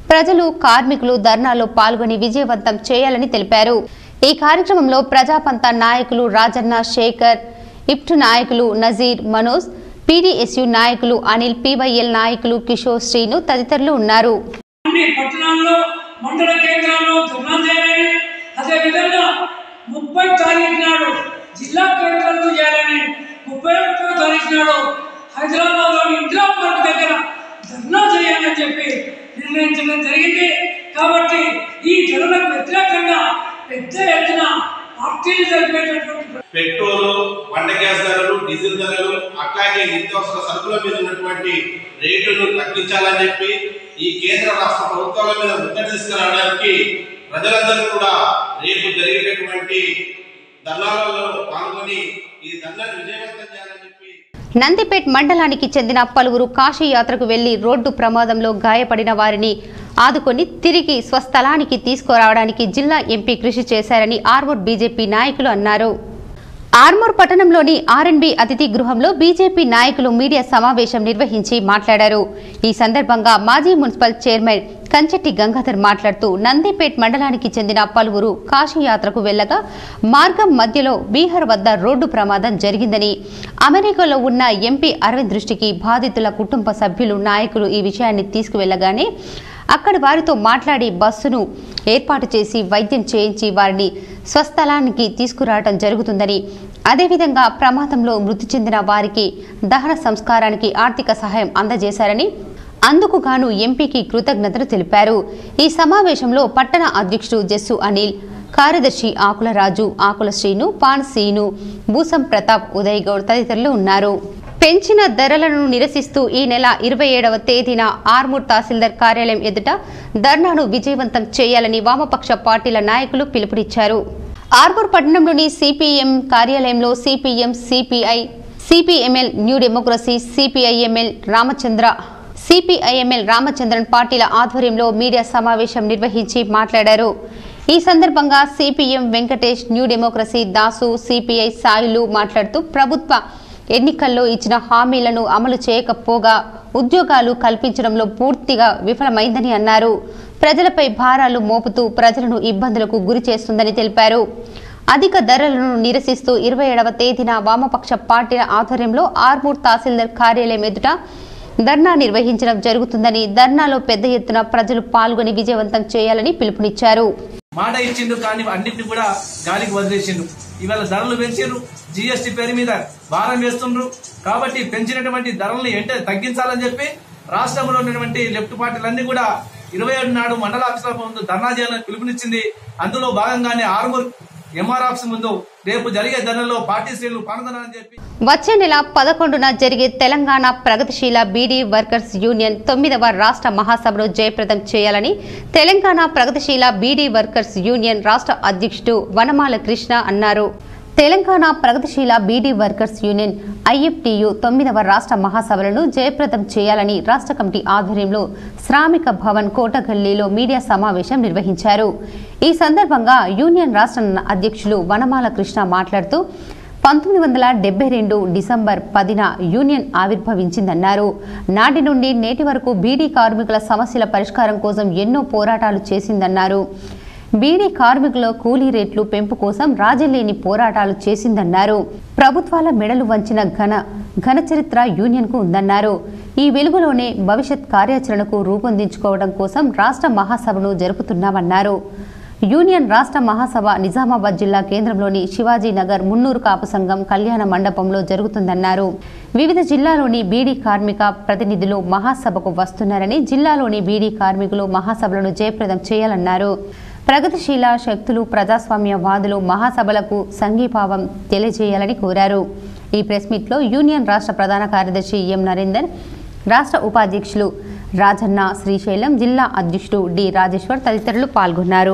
ప్రజలు కార్మికులు ధర్నాలో పాల్గొని విజయవంతం చేయాలని తెలిపారు ఈ కార్యక్రమంలో ప్రజాపంత నాయకులు రాజన్న శేఖర్ ఇప్టు నాయకులు నజీర్ మనోజ్ పీడీఎస్యు నాయకులు అనిల్ పీవైఎల్ నాయకులు కిషోర్ శ్రీను తదితరులు ఉన్నారు అన్ని పట్టణాల్లో మండల కేంద్రాల్లో ధర్నా చేయాలని అదేవిధంగా ముప్పై తారీఖు నాడు జిల్లా కేంద్రాల్లో చేయాలని ముప్పై ఒకటో తారీఖు నాడు హైదరాబాద్లోని ఇందిరా పార్క్ దగ్గర ధర్నా చేయాలని చెప్పి నిర్ణయించడం జరిగింది కాబట్టి ఈ ధరలకు వ్యతిరేకంగా పెద్ద ఎత్తున పార్టీలు జరిపేటటువంటి పెట్రోల్ వంట గ్యాస్ ధరలు డీజిల్ ధరలు అట్లాగే నిత్యావసర సరుకుల మీద ఉన్నటువంటి రేటును తగ్గించాలని చెప్పి ఈ కేంద్ర రాష్ట్ర ప్రభుత్వాల మీద ముద్ద తీసుకురావడానికి ప్రజలందరూ కూడా రేపు జరిగేటటువంటి ధర్నాలలో పాల్గొని ఈ ధర్నాన్ని విజయవంతం చేయాలని చెప్పి నందిపేట్ మండలానికి చెందిన పలువురు కాశీ యాత్రకు వెళ్లి రోడ్డు ప్రమాదంలో గాయపడిన వారిని ఆదుకొని తిరిగి స్వస్థలానికి తీసుకురావడానికి జిల్లా ఎంపీ కృషి చేశారని ఆర్మూర్ బీజేపీ నాయకులు అన్నారు ఆర్మూర్ పట్టణంలోని ఆర్ఎన్బి అతిథి గృహంలో బీజేపీ నాయకులు మీడియా సమావేశం నిర్వహించి మాట్లాడారు ఈ సందర్భంగా మాజీ మున్సిపల్ చైర్మన్ కంచెట్టి గంగాధర్ మాట్లాడుతూ నందిపేట్ మండలానికి చెందిన పలువురు కాశీయాత్రకు వెళ్లగా మార్గం మధ్యలో బీహార్ వద్ద రోడ్డు ప్రమాదం జరిగిందని అమెరికాలో ఉన్న ఎంపీ అరవింద్ దృష్టికి బాధితుల కుటుంబ సభ్యులు నాయకులు ఈ విషయాన్ని తీసుకువెళ్లగానే అక్కడి వారితో మాట్లాడి బస్సును ఏర్పాటు చేసి వైద్యం చేయించి వారిని స్వస్థలానికి తీసుకురావడం జరుగుతుందని అదేవిధంగా ప్రమాదంలో మృతి చెందిన వారికి దహన సంస్కారానికి ఆర్థిక సహాయం అందజేశారని అందుకు గాను ఎంపీకి కృతజ్ఞతలు తెలిపారు ఈ సమావేశంలో పట్టణ అధ్యక్షుడు జస్సు అనిల్ కార్యదర్శి ఆకుల రాజు ఆకుల శ్రీను పాన్ సీను భూసం ప్రతాప్ ఉదయ్ గౌడ్ తదితరులు ఉన్నారు పెంచిన ధరలను నిరసిస్తూ ఈ నెల ఇరవై ఏడవ తేదీన ఆర్మూర్ తహసీల్దార్ కార్యాలయం ఎదుట ధర్నాను విజయవంతం చేయాలని వామపక్ష పార్టీల నాయకులు పిలుపునిచ్చారు ఆర్మూర్ పట్టణంలోని సిపిఎం కార్యాలయంలో CPM CPI CPIML New Democracy CPIML Ramachandra CPIML Ramachandran పార్టీల ఆధ్వర్యంలో మీడియా సమావేశం నిర్వహించి మాట్లాడారు ఈ సందర్భంగా CPM Venkatesh New Democracy Dasu CPI Sailu మాట్లాడుతూ ప్రభుత్వ ఎన్నికల్లో ఇచ్చిన హామీలను అమలు చేయకపోగా ఉద్యోగాలు కల్పించడంలో పూర్తిగా విఫలమైందని అన్నారు ప్రజలపై భారాలు మోపుతూ ప్రజలను ఇబ్బందులకు గురి చేస్తుందని తెలిపారు అధిక ధరలను నిరసిస్తూ ఇరవై ఏడవ తేదీన వామపక్ష పార్టీల ఆధ్వర్యంలో ఆర్మూర్ తహసీల్దార్ కార్యాలయం ఎదుట ధర్నా నిర్వహించడం జరుగుతుందని ధర్నాలో పెద్ద ఎత్తున ప్రజలు పాల్గొని విజయవంతం చేయాలని పిలుపునిచ్చారు మాట ఇచ్చిండు కానీ అన్నింటిని కూడా గాలికి వదిలేసిండు ఇవాళ ధరలు పెంచారు జిఎస్టీ పేరు మీద భారం వేస్తుండ్రు కాబట్టి పెంచినటువంటి ధరల్ని వెంటనే తగ్గించాలని చెప్పి రాష్ట్రంలో ఉన్నటువంటి లెఫ్ట్ పార్టీలన్నీ కూడా ఇరవై ఏడు నాడు మండల ఆఫీసుల ముందు ధర్నా చేయాలని పిలుపునిచ్చింది అందులో భాగంగానే ఆరుమూరు ఎంఆర్ ఆఫీస్ ముందు రేపు జరిగే ధరలో పార్టీ శ్రేణులు పాల్గొనాలని చెప్పి వచ్చే నెల పదకొండున జరిగే తెలంగాణ ప్రగతిశీల బీడీ వర్కర్స్ యూనియన్ తొమ్మిదవ రాష్ట్ర మహాసభను జయప్రదం చేయాలని తెలంగాణ ప్రగతిశీల బీడీ వర్కర్స్ యూనియన్ రాష్ట్ర అధ్యక్షుడు వనమాల కృష్ణ అన్నారు తెలంగాణ ప్రగతిశీల బీడీ వర్కర్స్ యూనియన్ ఐఎఫ్టియు తొమ్మిదవ రాష్ట్ర మహాసభలను జయప్రదం చేయాలని రాష్ట్ర కమిటీ ఆధ్వర్యంలో శ్రామిక భవన్ కోటగల్లీలో మీడియా సమావేశం నిర్వహించారు ఈ సందర్భంగా యూనియన్ రాష్ట్ర అధ్యక్షులు వనమాల కృష్ణ మాట్లాడుతూ పంతొమ్మిది వందల డెబ్బై రెండు డిసెంబర్ పదిన యూనియన్ ఆవిర్భవించిందన్నారు నాటి నుండి నేటి వరకు బీడీ కార్మికుల సమస్యల పరిష్కారం కోసం ఎన్నో పోరాటాలు చేసిందన్నారు బీడీ కార్మికుల కూలీ రేట్లు పెంపు కోసం రాజీలేని పోరాటాలు చేసిందన్నారు ప్రభుత్వాల మెడలు వంచిన ఘన ఘన చరిత్ర యూనియన్కు ఉందన్నారు ఈ వెలుగులోనే భవిష్యత్ కార్యాచరణకు రూపొందించుకోవడం కోసం రాష్ట్ర మహాసభను జరుపుతున్నామన్నారు యూనియన్ రాష్ట్ర మహాసభ నిజామాబాద్ జిల్లా కేంద్రంలోని శివాజీ నగర్ మున్నూరు కాపు సంఘం కళ్యాణ మండపంలో జరుగుతుందన్నారు వివిధ జిల్లాలోని బీడీ కార్మిక ప్రతినిధులు మహాసభకు వస్తున్నారని జిల్లాలోని బీడీ కార్మికులు మహాసభలను జయప్రదం చేయాలన్నారు ప్రగతిశీల శక్తులు ప్రజాస్వామ్యవాదులు మహాసభలకు సంఘీభావం తెలియజేయాలని కోరారు ఈ ప్రెస్ మీట్లో యూనియన్ రాష్ట్ర ప్రధాన కార్యదర్శి ఎం నరేందర్ రాష్ట్ర ఉపాధ్యక్షులు రాజన్న శ్రీశైలం జిల్లా అధ్యక్షుడు డి రాజేశ్వర్ తదితరులు పాల్గొన్నారు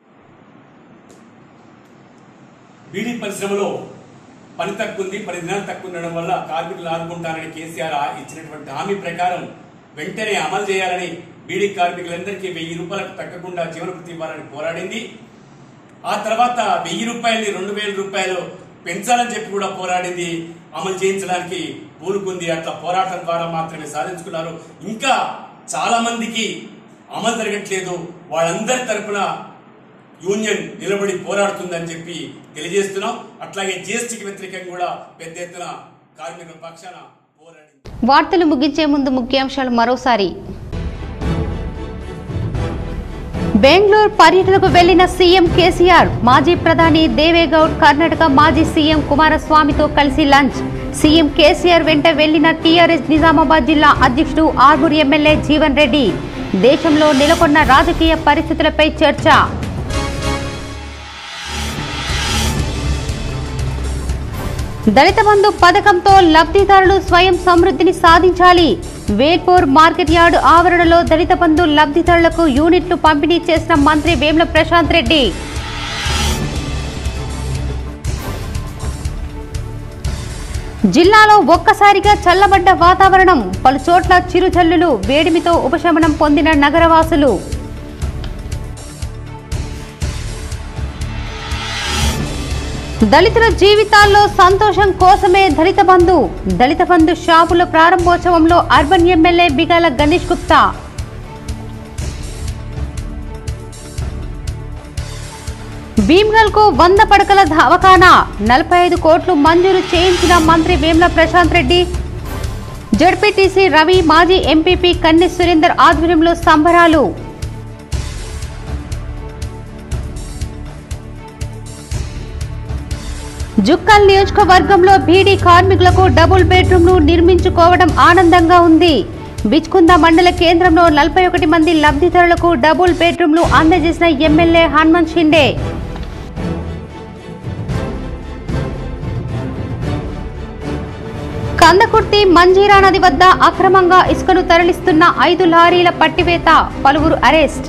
బీడీ పరిశ్రమలో పని తక్కువ ఉంది పది దినాలు తక్కువ ఉండడం వల్ల కార్మికులు ఆదుకుంటారని కేసీఆర్ ఇచ్చినటువంటి హామీ ప్రకారం వెంటనే అమలు చేయాలని బీడీ కార్మికులందరికీ వెయ్యి రూపాయలకు తగ్గకుండా జీవనభృతి ఇవ్వాలని పోరాడింది ఆ తర్వాత వెయ్యి రూపాయలని రెండు వేల రూపాయలు పెంచాలని చెప్పి కూడా పోరాడింది అమలు చేయించడానికి పూనుకుంది అట్లా పోరాటం ద్వారా మాత్రమే సాధించుకున్నారు ఇంకా చాలా మందికి అమలు జరగట్లేదు వాళ్ళందరి తరపున యూనియన్ నిలబడి పోరాడుతుందని చెప్పి తెలియజేస్తున్నాం అట్లాగే జీఎస్టీకి వ్యతిరేకంగా కూడా పెద్ద ఎత్తున కార్మికుల పక్షాన వార్తలు ముగించే ముందు ముఖ్యాంశాలు మరోసారి బెంగళూరు పర్యటనకు వెళ్లిన సీఎం కేసీఆర్ మాజీ ప్రధాని దేవేగౌడ్ కర్ణాటక మాజీ సీఎం కుమారస్వామితో కలిసి లంచ్ సీఎం కేసీఆర్ వెంట వెళ్లిన టీఆర్ఎస్ నిజామాబాద్ జిల్లా అధ్యక్షుడు ఆర్మూర్ ఎమ్మెల్యే జీవన్ రెడ్డి దేశంలో నెలకొన్న రాజకీయ పరిస్థితులపై చర్చ దళిత బంధు పథకంతో లబ్ధిదారులు స్వయం సమృద్ధిని సాధించాలి వేల్పూర్ మార్కెట్ యార్డు ఆవరణలో దళిత బంధు లబ్ధిదారులకు యూనిట్లు పంపిణీ చేసిన మంత్రి వేముల ప్రశాంత్ రెడ్డి జిల్లాలో ఒక్కసారిగా చల్లబడ్డ వాతావరణం పలు చోట్ల చిరుజల్లులు వేడిమితో ఉపశమనం పొందిన నగరవాసులు దళితుల జీవితాల్లో సంతోషం కోసమే దళిత బంధు దళిత బంధు షాపుల ప్రారంభోత్సవంలో అర్బన్ ఎమ్మెల్యే బిగాల గణేష్ గుప్తా భీమ్గల్ కు వంద పడకల దవాఖానా నలభై ఐదు కోట్లు మంజూరు చేయించిన మంత్రి వేముల ప్రశాంత్ రెడ్డి జడ్పీటీసీ రవి మాజీ ఎంపీపీ కన్నె సురేందర్ ఆధ్వర్యంలో సంబరాలు జుక్కల్ నియోజకవర్గంలో బీడీ కార్మికులకు డబుల్ బెడ్రూమ్లు నిర్మించుకోవడం ఆనందంగా ఉంది బిచ్కుంద మండల కేంద్రంలో నలభై ఒకటి మంది లబ్ధిదారులకు డబుల్ బెడ్రూమ్లు అందజేసిన ఎమ్మెల్యే హనుమంత్ షిండే కందకుర్తి మంజీరా నది వద్ద అక్రమంగా ఇసుకను తరలిస్తున్న ఐదు లారీల పట్టివేత పలువురు అరెస్ట్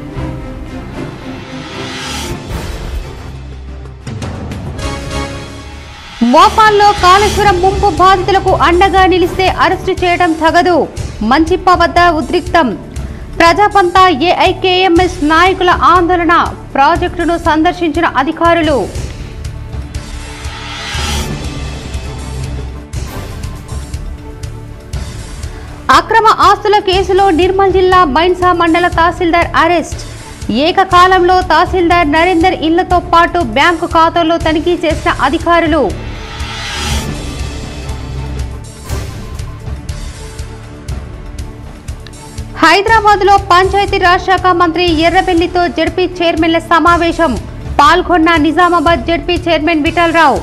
మోపాల్లో కాళేశ్వరం ముంపు బాధితులకు అండగా నిలిస్తే అరెస్టు చేయడం తగదు మంచిప్ప వద్ద ఉద్రిక్తం ప్రజాపంతా ఏఐకేఎంఎస్ నాయకుల ఆందోళన ప్రాజెక్టును సందర్శించిన అధికారులు అక్రమ ఆస్తుల కేసులో నిర్మల్ జిల్లా బైన్సా మండల తహసీల్దార్ అరెస్ట్ ఏకకాలంలో తహసీల్దార్ నరేందర్ ఇళ్లతో పాటు బ్యాంకు ఖాతాల్లో తనిఖీ చేసిన అధికారులు హైదరాబాద్ లో పంచాయతీరాజ్ శాఖ మంత్రి ఎర్రబెల్లితో జడ్పీ చైర్మన్ల సమావేశం పాల్గొన్న నిజామాబాద్ జడ్పీ చైర్మన్ విఠలరావు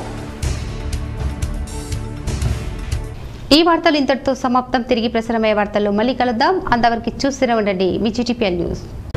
ఈ వార్తలు ఇంతటితో సమాప్తం తిరిగి ప్రసారమయ్యే వార్తల్లో మళ్ళీ కలుద్దాం అంతవరకు చూస్తూనే ఉండండి మీ జీటీపీఎల్ న్యూస్